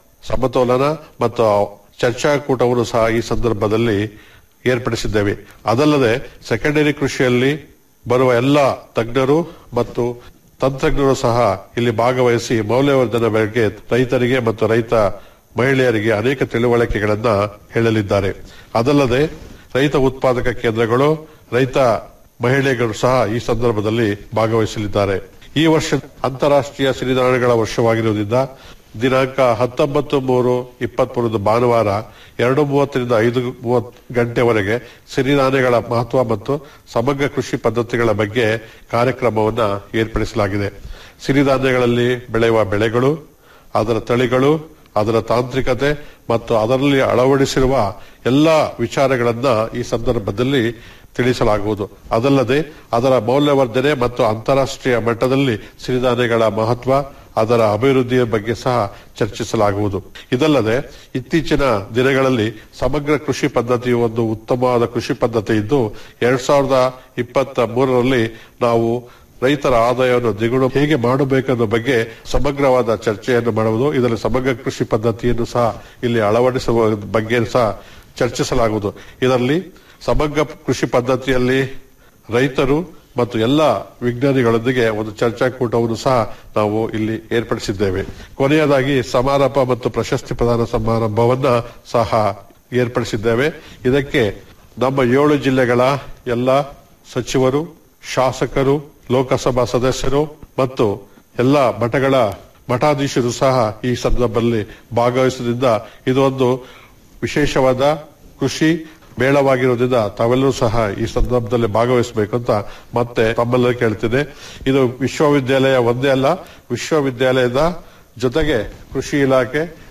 ಸಮತೋಲನ ಮತ್ತು ಚರ್ಚಾಕೂಟವನ್ನು ಸಹ ಈ ಸಂದರ್ಭದಲ್ಲಿ ಏರ್ಪಡಿಸಿದ್ದೇವೆ ಅದಲ್ಲದೆ ಸೆಕೆಂಡರಿ ಕೃಷಿಯಲ್ಲಿ ಬರುವ ಎಲ್ಲ ತಜ್ಞರು ಮತ್ತು ತಂತ್ರಜ್ಞರು ಸಹ ಇಲ್ಲಿ ಭಾಗವಹಿಸಿ ಮೌಲ್ಯವರ್ಧನೆ ಬಗ್ಗೆ ರೈತರಿಗೆ ಮತ್ತು ರೈತ ಮಹಿಳೆಯರಿಗೆ ಅನೇಕ ತಿಳುವಳಿಕೆಗಳನ್ನ ಹೇಳಲಿದ್ದಾರೆ ಅದಲ್ಲದೆ ರೈತ ಉತ್ಪಾದಕ ಕೇಂದ್ರಗಳು ರೈತ ಮಹಿಳೆಯರು ಸಹ ಈ ಸಂದರ್ಭದಲ್ಲಿ ಭಾಗವಹಿಸಲಿದ್ದಾರೆ ಈ ವರ್ಷ ಅಂತಾರಾಷ್ಟ್ರೀಯ ಸಿರಿಧಾನ್ಯಗಳ ವರ್ಷವಾಗಿರುವುದರಿಂದ ದಿನಾಂಕ ಹತ್ತೊಂಬತ್ತು ಮೂರು ಇಪ್ಪತ್ಮೂರದು ಭಾನುವಾರ ಎರಡು ಮೂವತ್ತರಿಂದ ಐದು ಮೂವತ್ತು ಗಂಟೆವರೆಗೆ ಸಿರಿಧಾನ್ಯಗಳ ಮಹತ್ವ ಮತ್ತು ಸಮಗ್ರ ಕೃಷಿ ಪದ್ಧತಿಗಳ ಬಗ್ಗೆ ಕಾರ್ಯಕ್ರಮವನ್ನು ಏರ್ಪಡಿಸಲಾಗಿದೆ ಸಿರಿಧಾನ್ಯಗಳಲ್ಲಿ ಬೆಳೆಯುವ ಬೆಳೆಗಳು ಅದರ ತಳಿಗಳು ಅದರ ತಾಂತ್ರಿಕತೆ ಮತ್ತು ಅದರಲ್ಲಿ ಅಳವಡಿಸಿರುವ ಎಲ್ಲ ವಿಚಾರಗಳನ್ನ ಈ ಸಂದರ್ಭದಲ್ಲಿ ತಿಳಿಸಲಾಗುವುದು ಅದಲ್ಲದೆ ಅದರ ಮೌಲ್ಯವರ್ಧನೆ ಮತ್ತು ಅಂತಾರಾಷ್ಟ್ರೀಯ ಮಟ್ಟದಲ್ಲಿ ಸಿರಿಧಾನ್ಯಗಳ ಮಹತ್ವ ಅದರ ಅಭಿವೃದ್ಧಿಯ ಬಗ್ಗೆ ಸಹ ಚರ್ಚಿಸಲಾಗುವುದು ಇದಲ್ಲದೆ ಇತ್ತೀಚಿನ ದಿನಗಳಲ್ಲಿ ಸಮಗ್ರ ಕೃಷಿ ಪದ್ಧತಿಯು ಒಂದು ಉತ್ತಮವಾದ ಕೃಷಿ ಪದ್ಧತಿ ಇದ್ದು ಎರಡ್ ಸಾವಿರದ ಇಪ್ಪತ್ತ ಮೂರರಲ್ಲಿ ನಾವು ರೈತರ ಆದಾಯವನ್ನು ದ್ವಿಗುಣ ಹೇಗೆ ಮಾಡಬೇಕೆನ್ನೋ ಬಗ್ಗೆ ಸಮಗ್ರವಾದ ಚರ್ಚೆಯನ್ನು ಮಾಡುವುದು ಇದರಲ್ಲಿ ಸಮಗ್ರ ಕೃಷಿ ಪದ್ಧತಿಯನ್ನು ಸಹ ಇಲ್ಲಿ ಅಳವಡಿಸುವ ಬಗ್ಗೆ ಸಹ ಚರ್ಚಿಸಲಾಗುವುದು ಇದರಲ್ಲಿ ಸಮಗ್ರ ಕೃಷಿ ಪದ್ಧತಿಯಲ್ಲಿ ರೈತರು ಮತ್ತು ಎಲ್ಲ ವಿಜ್ಞಾನಿಗಳೊಂದಿಗೆ ಒಂದು ಚರ್ಚಾಕೂಟವನ್ನು ಸಹ ನಾವು ಇಲ್ಲಿ ಏರ್ಪಡಿಸಿದ್ದೇವೆ ಕೊನೆಯದಾಗಿ ಸಮಾರಂಭ ಮತ್ತು ಪ್ರಶಸ್ತಿ ಪ್ರದಾನ ಸಮಾರಂಭವನ್ನ ಸಹ ಏರ್ಪಡಿಸಿದ್ದೇವೆ ಇದಕ್ಕೆ ನಮ್ಮ ಏಳು ಜಿಲ್ಲೆಗಳ ಎಲ್ಲ ಸಚಿವರು ಶಾಸಕರು ಲೋಕಸಭಾ ಸದಸ್ಯರು ಮತ್ತು ಎಲ್ಲ ಮಠಗಳ ಮಠಾಧೀಶರು ಸಹ ಈ ಸಂದರ್ಭದಲ್ಲಿ ಭಾಗವಹಿಸುವುದರಿಂದ ಇದೊಂದು ವಿಶೇಷವಾದ ಕೃಷಿ ಮೇಳವಾಗಿರುವುದರಿಂದ ತಾವೆಲ್ಲರೂ ಸಹ ಈ ಸಂದರ್ಭದಲ್ಲಿ ಭಾಗವಹಿಸಬೇಕು ಅಂತ ಮತ್ತೆ ತಮ್ಮೆಲ್ಲರೂ ಕೇಳ್ತಿದೆ ಇದು ವಿಶ್ವವಿದ್ಯಾಲಯ ಒಂದೇ ಅಲ್ಲ ವಿಶ್ವವಿದ್ಯಾಲಯದ ಜೊತೆಗೆ ಕೃಷಿ ಇಲಾಖೆ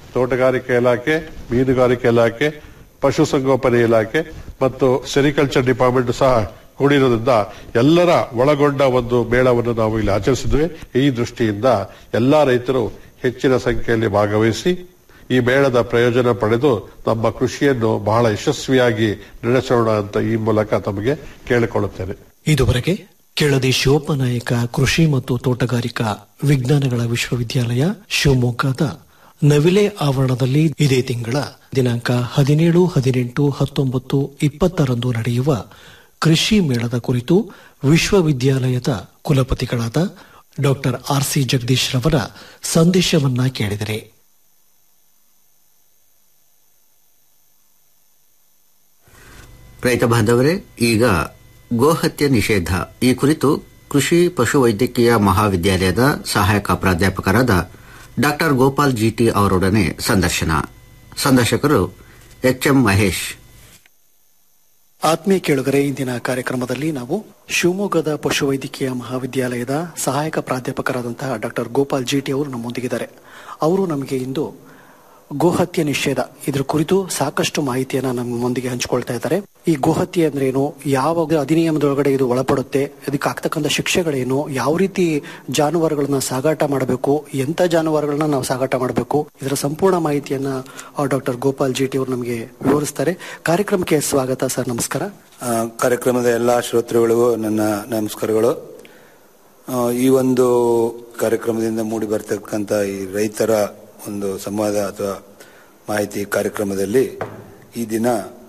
ತೋಟಗಾರಿಕೆ ಇಲಾಖೆ ಮೀನುಗಾರಿಕೆ ಇಲಾಖೆ ಪಶುಸಂಗೋಪನೆ ಇಲಾಖೆ ಮತ್ತು ಸೆರಿಕಲ್ಚರ್ ಡಿಪಾರ್ಟ್ಮೆಂಟ್ ಸಹ ಕೂಡಿರೋದ್ರಿಂದ ಎಲ್ಲರ ಒಳಗೊಂಡ ಒಂದು ಮೇಳವನ್ನು ನಾವು ಇಲ್ಲಿ ಆಚರಿಸಿದ್ವಿ ಈ ದೃಷ್ಟಿಯಿಂದ ಎಲ್ಲಾ ರೈತರು ಹೆಚ್ಚಿನ ಸಂಖ್ಯೆಯಲ್ಲಿ ಭಾಗವಹಿಸಿ ಈ ಮೇಳದ ಪ್ರಯೋಜನ ಪಡೆದು ನಮ್ಮ ಕೃಷಿಯನ್ನು ಬಹಳ ಯಶಸ್ವಿಯಾಗಿ ನಡೆಸೋಣ ಅಂತ ಈ ಮೂಲಕ ತಮಗೆ ಕೇಳಿಕೊಳ್ಳುತ್ತೇನೆ ಇದುವರೆಗೆ ಕೆಳದಿ ಶಿವಪ್ಪನಾಯಕ ಕೃಷಿ ಮತ್ತು ತೋಟಗಾರಿಕಾ ವಿಜ್ಞಾನಗಳ ವಿಶ್ವವಿದ್ಯಾಲಯ ಶಿವಮೊಗ್ಗದ ನವಿಲೆ ಆವರಣದಲ್ಲಿ ಇದೇ ತಿಂಗಳ ದಿನಾಂಕ ಹದಿನೇಳು ಹದಿನೆಂಟು ಹತ್ತೊಂಬತ್ತು ಇಪ್ಪತ್ತರಂದು ನಡೆಯುವ ಕೃಷಿ ಮೇಳದ ಕುರಿತು ವಿಶ್ವವಿದ್ಯಾಲಯದ ಕುಲಪತಿಗಳಾದ ಡಾಕ್ಟರ್ ಆರ್ ಸಿ ಜಗದೀಶ್ ರವರ ಸಂದೇಶವನ್ನ ಕೇಳಿದರೆ ರೈತ ಬಾಂಧವರೇ ಈಗ ಗೋಹತ್ಯೆ ನಿಷೇಧ ಈ ಕುರಿತು ಕೃಷಿ ಪಶುವೈದ್ಯಕೀಯ ಮಹಾವಿದ್ಯಾಲಯದ ಸಹಾಯಕ ಪ್ರಾಧ್ಯಾಪಕರಾದ ಡಾಕ್ಟರ್ ಗೋಪಾಲ್ ಜಿಟಿ ಅವರೊಡನೆ ಸಂದರ್ಶನ ಸಂದರ್ಶಕರು ಎಚ್ಎಂ ಮಹೇಶ್ ಆತ್ಮೀಯ ಕೇಳುಗರೆ ಇಂದಿನ ಕಾರ್ಯಕ್ರಮದಲ್ಲಿ ನಾವು ಶಿವಮೊಗ್ಗದ ಪಶುವೈದ್ಯಕೀಯ ಮಹಾವಿದ್ಯಾಲಯದ ಸಹಾಯಕ ಪ್ರಾಧ್ಯಾಪಕರಾದಂತಹ ಡಾಕ್ಟರ್ ಗೋಪಾಲ್ ಜಿಟಿ ಅವರು ನಮ್ಮೊಂದಿಗಿದ್ದಾರೆ ಅವರು ನಮಗೆ ಇಂದು ಗೋಹತ್ಯೆ ನಿಷೇಧ ಇದ್ರ ಕುರಿತು ಸಾಕಷ್ಟು ಮಾಹಿತಿಯನ್ನ ನಮ್ಮೊಂದಿಗೆ ಹಂಚಿಕೊಳ್ತಾ ಇದ್ದಾರೆ ಈ ಗೋಹತ್ಯೆ ಅಂದ್ರೆ ಏನು ಯಾವ ಅಧಿನಿಯಮದೊಳಗಡೆ ಇದು ಒಳಪಡುತ್ತೆ ಅದಕ್ಕೆ ಆಗ್ತಕ್ಕಂಥ ಶಿಕ್ಷೆಗಳೇನು ಯಾವ ರೀತಿ ಜಾನುವಾರುಗಳನ್ನ ಸಾಗಾಟ ಮಾಡಬೇಕು ಎಂತ ಜಾನುವಾರುಗಳನ್ನ ನಾವು ಸಾಗಾಟ ಮಾಡಬೇಕು ಇದರ ಸಂಪೂರ್ಣ ಮಾಹಿತಿಯನ್ನ ಡಾಕ್ಟರ್ ಗೋಪಾಲ್ ಜಿಟಿ ಅವರು ನಮಗೆ ವಿವರಿಸ್ತಾರೆ ಕಾರ್ಯಕ್ರಮಕ್ಕೆ ಸ್ವಾಗತ ಸರ್ ನಮಸ್ಕಾರ ಆ, ಕಾರ್ಯಕ್ರಮದ ಎಲ್ಲ ಶ್ರೋತೃಗಳಿಗೂ ನನ್ನ ನಮಸ್ಕಾರಗಳು ಆ, ಈ ಒಂದು ಕಾರ್ಯಕ್ರಮದಿಂದ ಮೂಡಿ ಬರ್ತಕ್ಕಂಥ ಈ ರೈತರ ಒಂದು ಸಂವಾದ ಅಥವಾ ಮಾಹಿತಿ ಕಾರ್ಯಕ್ರಮದಲ್ಲಿ ಈ ದಿನ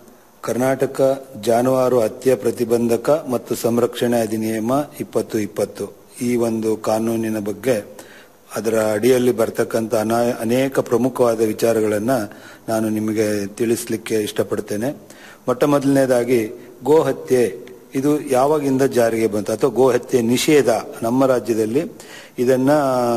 ಕರ್ನಾಟಕ ಜಾನುವಾರು ಹತ್ಯೆ ಪ್ರತಿಬಂಧಕ ಮತ್ತು ಸಂರಕ್ಷಣೆ ಅಧಿನಿಯಮ ಇಪ್ಪತ್ತು ಇಪ್ಪತ್ತು ಈ ಒಂದು ಕಾನೂನಿನ ಬಗ್ಗೆ ಅದರ ಅಡಿಯಲ್ಲಿ ಬರ್ತಕ್ಕಂಥ ಅನಾ- ಅನೇಕ ಪ್ರಮುಖವಾದ ವಿಚಾರಗಳನ್ನ ನಾನು ನಿಮಗೆ ತಿಳಿಸ್ಲಿಕ್ಕೆ ಇಷ್ಟಪಡ್ತೇನೆ ಮೊಟ್ಟ ಮೊದಲನೇದಾಗಿ ಗೋ ಹತ್ಯೆ ಇದು ಯಾವಾಗಿಂದ ಜಾರಿಗೆ ಬಂತು ಅಥವಾ ಗೋ ಹತ್ಯೆ ನಿಷೇಧ ನಮ್ಮ ರಾಜ್ಯದಲ್ಲಿ ಇದನ್ನ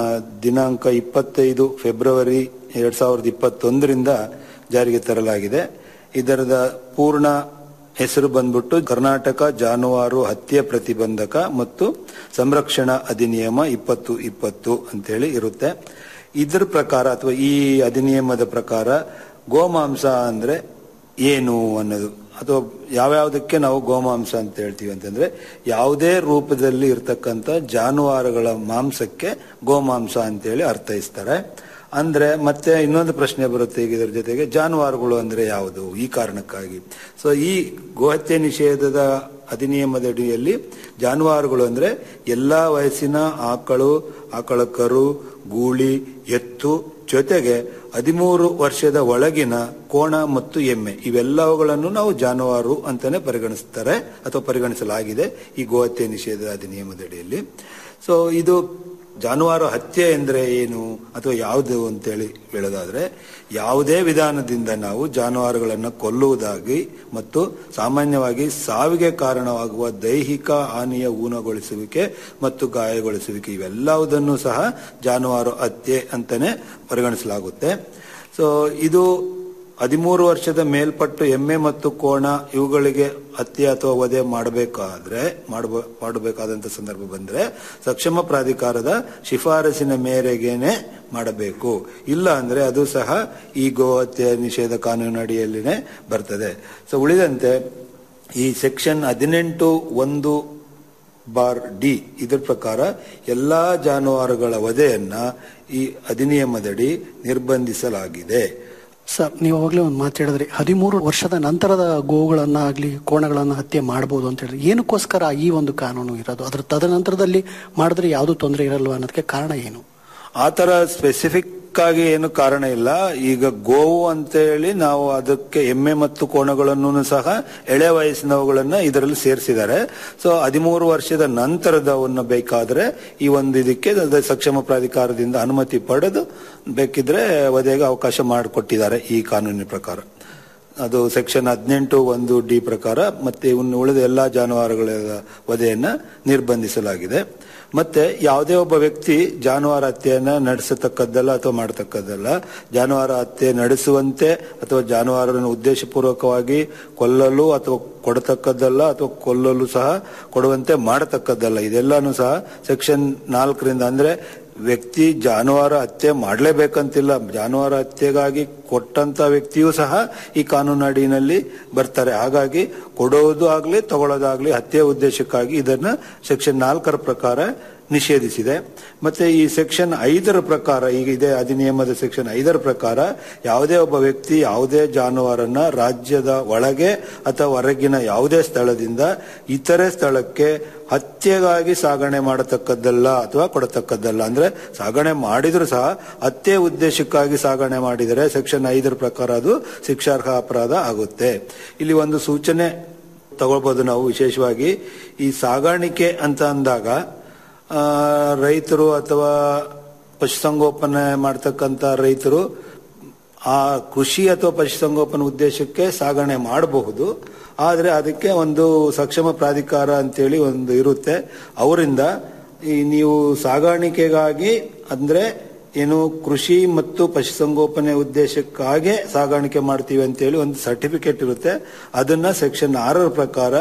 ದಿನಾಂಕ ಇಪ್ಪತ್ತೈದು ಫೆಬ್ರವರಿ ಎರಡ್ ಸಾವಿರದ ಇಪ್ಪತ್ತೊಂದರಿಂದ ಜಾರಿಗೆ ತರಲಾಗಿದೆ ಇದರದ ಪೂರ್ಣ ಹೆಸರು ಬಂದ್ಬಿಟ್ಟು ಕರ್ನಾಟಕ ಜಾನುವಾರು ಹತ್ಯೆ ಪ್ರತಿಬಂಧಕ ಮತ್ತು ಸಂರಕ್ಷಣಾ ಅಧಿನಿಯಮ ಇಪ್ಪತ್ತು ಇಪ್ಪತ್ತು ಅಂತೇಳಿ ಇರುತ್ತೆ ಇದರ ಪ್ರಕಾರ ಅಥವಾ ಈ ಅಧಿನಿಯಮದ ಪ್ರಕಾರ ಗೋಮಾಂಸ ಅಂದ್ರೆ ಏನು ಅನ್ನೋದು ಅಥವಾ ಯಾವ್ಯಾವುದಕ್ಕೆ ನಾವು ಗೋಮಾಂಸ ಅಂತ ಹೇಳ್ತೀವಿ ಅಂತಂದ್ರೆ ಯಾವುದೇ ರೂಪದಲ್ಲಿ ಇರ್ತಕ್ಕಂಥ ಜಾನುವಾರುಗಳ ಮಾಂಸಕ್ಕೆ ಗೋಮಾಂಸ ಅಂತೇಳಿ ಅರ್ಥೈಸ್ತಾರೆ ಅಂದ್ರೆ ಮತ್ತೆ ಇನ್ನೊಂದು ಪ್ರಶ್ನೆ ಬರುತ್ತೆ ಈಗ ಇದರ ಜೊತೆಗೆ ಜಾನುವಾರುಗಳು ಅಂದ್ರೆ ಯಾವುದು ಈ ಕಾರಣಕ್ಕಾಗಿ ಸೊ ಈ ಗೋಹತ್ಯೆ ನಿಷೇಧದ ಅಧಿನಿಯಮದ ಅಡಿಯಲ್ಲಿ ಜಾನುವಾರುಗಳು ಅಂದ್ರೆ ಎಲ್ಲಾ ವಯಸ್ಸಿನ ಆಕಳು ಆಕಳ ಕರು ಗೂಳಿ ಎತ್ತು ಜೊತೆಗೆ ಹದಿಮೂರು ವರ್ಷದ ಒಳಗಿನ ಕೋಣ ಮತ್ತು ಎಮ್ಮೆ ಇವೆಲ್ಲವುಗಳನ್ನು ನಾವು ಜಾನುವಾರು ಅಂತಾನೆ ಪರಿಗಣಿಸ್ತಾರೆ ಅಥವಾ ಪರಿಗಣಿಸಲಾಗಿದೆ ಈ ಗೋಹತ್ಯೆ ನಿಷೇಧ ಅಧಿನಿಯಮದಡಿಯಲ್ಲಿ ಸೊ ಇದು ಜಾನುವಾರು ಹತ್ಯೆ ಎಂದ್ರೆ ಏನು ಅಥವಾ ಯಾವುದು ಅಂತೇಳಿ ಹೇಳೋದಾದ್ರೆ ಯಾವುದೇ ವಿಧಾನದಿಂದ ನಾವು ಜಾನುವಾರುಗಳನ್ನು ಕೊಲ್ಲುವುದಾಗಿ ಮತ್ತು ಸಾಮಾನ್ಯವಾಗಿ ಸಾವಿಗೆ ಕಾರಣವಾಗುವ ದೈಹಿಕ ಹಾನಿಯ ಊನಗೊಳಿಸುವಿಕೆ ಮತ್ತು ಗಾಯಗೊಳಿಸುವಿಕೆ ಇವೆಲ್ಲವುದನ್ನು ಸಹ ಜಾನುವಾರು ಹತ್ಯೆ ಅಂತಾನೆ ಪರಿಗಣಿಸಲಾಗುತ್ತೆ ಸೊ ಇದು ಹದಿಮೂರು ವರ್ಷದ ಮೇಲ್ಪಟ್ಟು ಎಮ್ಮೆ ಮತ್ತು ಕೋಣ ಇವುಗಳಿಗೆ ಹತ್ಯೆ ಅಥವಾ ವಧೆ ಮಾಡಬೇಕಾದ್ರೆ ಮಾಡಬ- ಮಾಡಬೇಕಾದಂತ ಸಂದರ್ಭ ಬಂದ್ರೆ ಸಕ್ಷಮ ಪ್ರಾಧಿಕಾರದ ಶಿಫಾರಸಿನ ಮೇರೆಗೇನೆ ಮಾಡಬೇಕು ಇಲ್ಲ ಅಂದ್ರೆ ಅದು ಸಹ ಈ ಗೋ ಹತ್ಯೆ ನಿಷೇಧ ಕಾನೂನು ಅಡಿಯಲ್ಲಿನೇ ಬರ್ತದೆ ಸೊ ಉಳಿದಂತೆ ಈ ಸೆಕ್ಷನ್ ಹದಿನೆಂಟು ಒಂದು ಬಾರ್ ಡಿ ಇದರ ಪ್ರಕಾರ ಎಲ್ಲಾ ಜಾನುವಾರುಗಳ ವಧೆಯನ್ನ ಈ ಅಧಿನಿಯಮದಡಿ ನಿರ್ಬಂಧಿಸಲಾಗಿದೆ ಸರ್ ನೀವು ಅವಾಗಲೇ ಒಂದು ಮಾತು ಹೇಳಿದ್ರಿ ಹದಿಮೂರು ವರ್ಷದ ನಂತರದ ಗೋಗಳನ್ನ ಆಗ್ಲಿ ಕೋಣಗಳನ್ನ ಹತ್ಯೆ ಮಾಡಬಹುದು ಅಂತ ಹೇಳಿದ್ರೆ ಏನಕ್ಕೋಸ್ಕರ ಈ ಒಂದು ಕಾನೂನು ಇರೋದು ಅದ್ರ ತದನಂತರದಲ್ಲಿ ಮಾಡಿದ್ರೆ ಯಾವುದು ತೊಂದರೆ ಇರಲ್ವಾ ಅನ್ನೋದಕ್ಕೆ ಕಾರಣ ಏನು ಆ ತರ ಸ್ಪೆಸಿಫಿಕ್ ಆಗಿ ಏನು ಕಾರಣ ಇಲ್ಲ ಈಗ ಗೋವು ಅಂತ ಹೇಳಿ ನಾವು ಅದಕ್ಕೆ ಎಮ್ಮೆ ಮತ್ತು ಕೋಣಗಳನ್ನು ಸಹ ಎಳೆ ವಯಸ್ಸಿನವುಗಳನ್ನ ಇದರಲ್ಲಿ ಸೇರಿಸಿದ್ದಾರೆ ಸೊ ಹದಿಮೂರು ವರ್ಷದ ನಂತರದವನ್ನ ಬೇಕಾದ್ರೆ ಈ ಒಂದು ಇದಕ್ಕೆ ಅದು ಸಕ್ಷಮ ಪ್ರಾಧಿಕಾರದಿಂದ ಅನುಮತಿ ಪಡೆದು ಬೇಕಿದ್ರೆ ವಧೆಗೆ ಅವಕಾಶ ಮಾಡಿಕೊಟ್ಟಿದ್ದಾರೆ ಈ ಕಾನೂನಿನ ಪ್ರಕಾರ ಅದು ಸೆಕ್ಷನ್ ಹದಿನೆಂಟು ಒಂದು ಡಿ ಪ್ರಕಾರ ಮತ್ತೆ ಇವನ್ನು ಉಳಿದ ಎಲ್ಲಾ ಜಾನುವಾರುಗಳ ವಧೆಯನ್ನ ನಿರ್ಬಂಧಿಸಲಾಗಿದೆ ಮತ್ತೆ ಯಾವುದೇ ಒಬ್ಬ ವ್ಯಕ್ತಿ ಜಾನುವಾರು ಹತ್ಯೆಯನ್ನ ನಡೆಸತಕ್ಕದ್ದಲ್ಲ ಅಥವಾ ಮಾಡತಕ್ಕದ್ದಲ್ಲ ಜಾನುವಾರು ಹತ್ಯೆ ನಡೆಸುವಂತೆ ಅಥವಾ ಜಾನುವಾರನ್ನು ಉದ್ದೇಶಪೂರ್ವಕವಾಗಿ ಕೊಲ್ಲಲು ಅಥವಾ ಕೊಡತಕ್ಕದ್ದಲ್ಲ ಅಥವಾ ಕೊಲ್ಲಲು ಸಹ ಕೊಡುವಂತೆ ಮಾಡತಕ್ಕದ್ದಲ್ಲ ಇದೆಲ್ಲಾನು ಸಹ ಸೆಕ್ಷನ್ ನಾಲ್ಕರಿಂದ ಅಂದ್ರೆ ವ್ಯಕ್ತಿ ಜಾನುವಾರು ಹತ್ಯೆ ಮಾಡಲೇಬೇಕಂತಿಲ್ಲ ಜಾನುವಾರು ಹತ್ಯೆಗಾಗಿ ಕೊಟ್ಟಂತ ವ್ಯಕ್ತಿಯೂ ಸಹ ಈ ಕಾನೂನು ಅಡಿನಲ್ಲಿ ಬರ್ತಾರೆ ಹಾಗಾಗಿ ಕೊಡೋದು ಆಗ್ಲಿ ತಗೊಳ್ಳೋದಾಗ್ಲಿ ಹತ್ಯೆ ಉದ್ದೇಶಕ್ಕಾಗಿ ಇದನ್ನ ಸೆಕ್ಷನ್ ನಾಲ್ಕರ ಪ್ರಕಾರ ನಿಷೇಧಿಸಿದೆ ಮತ್ತೆ ಈ ಸೆಕ್ಷನ್ ಐದರ ಪ್ರಕಾರ ಈಗ ಇದೆ ಅಧಿನಿಯಮದ ಸೆಕ್ಷನ್ ಐದರ ಪ್ರಕಾರ ಯಾವುದೇ ಒಬ್ಬ ವ್ಯಕ್ತಿ ಯಾವುದೇ ಜಾನುವಾರನ್ನ ರಾಜ್ಯದ ಒಳಗೆ ಅಥವಾ ಹೊರಗಿನ ಯಾವುದೇ ಸ್ಥಳದಿಂದ ಇತರೆ ಸ್ಥಳಕ್ಕೆ ಹತ್ಯೆಗಾಗಿ ಸಾಗಣೆ ಮಾಡತಕ್ಕದ್ದಲ್ಲ ಅಥವಾ ಕೊಡತಕ್ಕದ್ದಲ್ಲ ಅಂದ್ರೆ ಸಾಗಣೆ ಮಾಡಿದ್ರು ಸಹ ಹತ್ಯೆ ಉದ್ದೇಶಕ್ಕಾಗಿ ಸಾಗಣೆ ಮಾಡಿದರೆ ಸೆಕ್ಷನ್ ಐದರ ಪ್ರಕಾರ ಅದು ಶಿಕ್ಷಾರ್ಹ ಅಪರಾಧ ಆಗುತ್ತೆ ಇಲ್ಲಿ ಒಂದು ಸೂಚನೆ ತಗೊಳ್ಬಹುದು ನಾವು ವಿಶೇಷವಾಗಿ ಈ ಸಾಗಾಣಿಕೆ ಅಂತ ಅಂದಾಗ ಆ, ರೈತರು ಅಥವಾ ಪಶುಸಂಗೋಪನೆ ಮಾಡ್ತಕ್ಕಂಥ ರೈತರು ಆ ಕೃಷಿ ಅಥವಾ ಪಶುಸಂಗೋಪನೆ ಉದ್ದೇಶಕ್ಕೆ ಸಾಗಣೆ ಮಾಡಬಹುದು ಆದರೆ ಅದಕ್ಕೆ ಒಂದು ಸಕ್ಷಮ ಪ್ರಾಧಿಕಾರ ಅಂತೇಳಿ ಒಂದು ಇರುತ್ತೆ ಅವರಿಂದ ಈ ನೀವು ಸಾಗಾಣಿಕೆಗಾಗಿ ಅಂದ್ರೆ ಏನು ಕೃಷಿ ಮತ್ತು ಪಶುಸಂಗೋಪನೆ ಉದ್ದೇಶಕ್ಕಾಗಿ ಸಾಗಾಣಿಕೆ ಮಾಡ್ತೀವಿ ಅಂತೇಳಿ ಒಂದು ಸರ್ಟಿಫಿಕೇಟ್ ಇರುತ್ತೆ ಅದನ್ನ ಸೆಕ್ಷನ್ ಆರರ ಪ್ರಕಾರ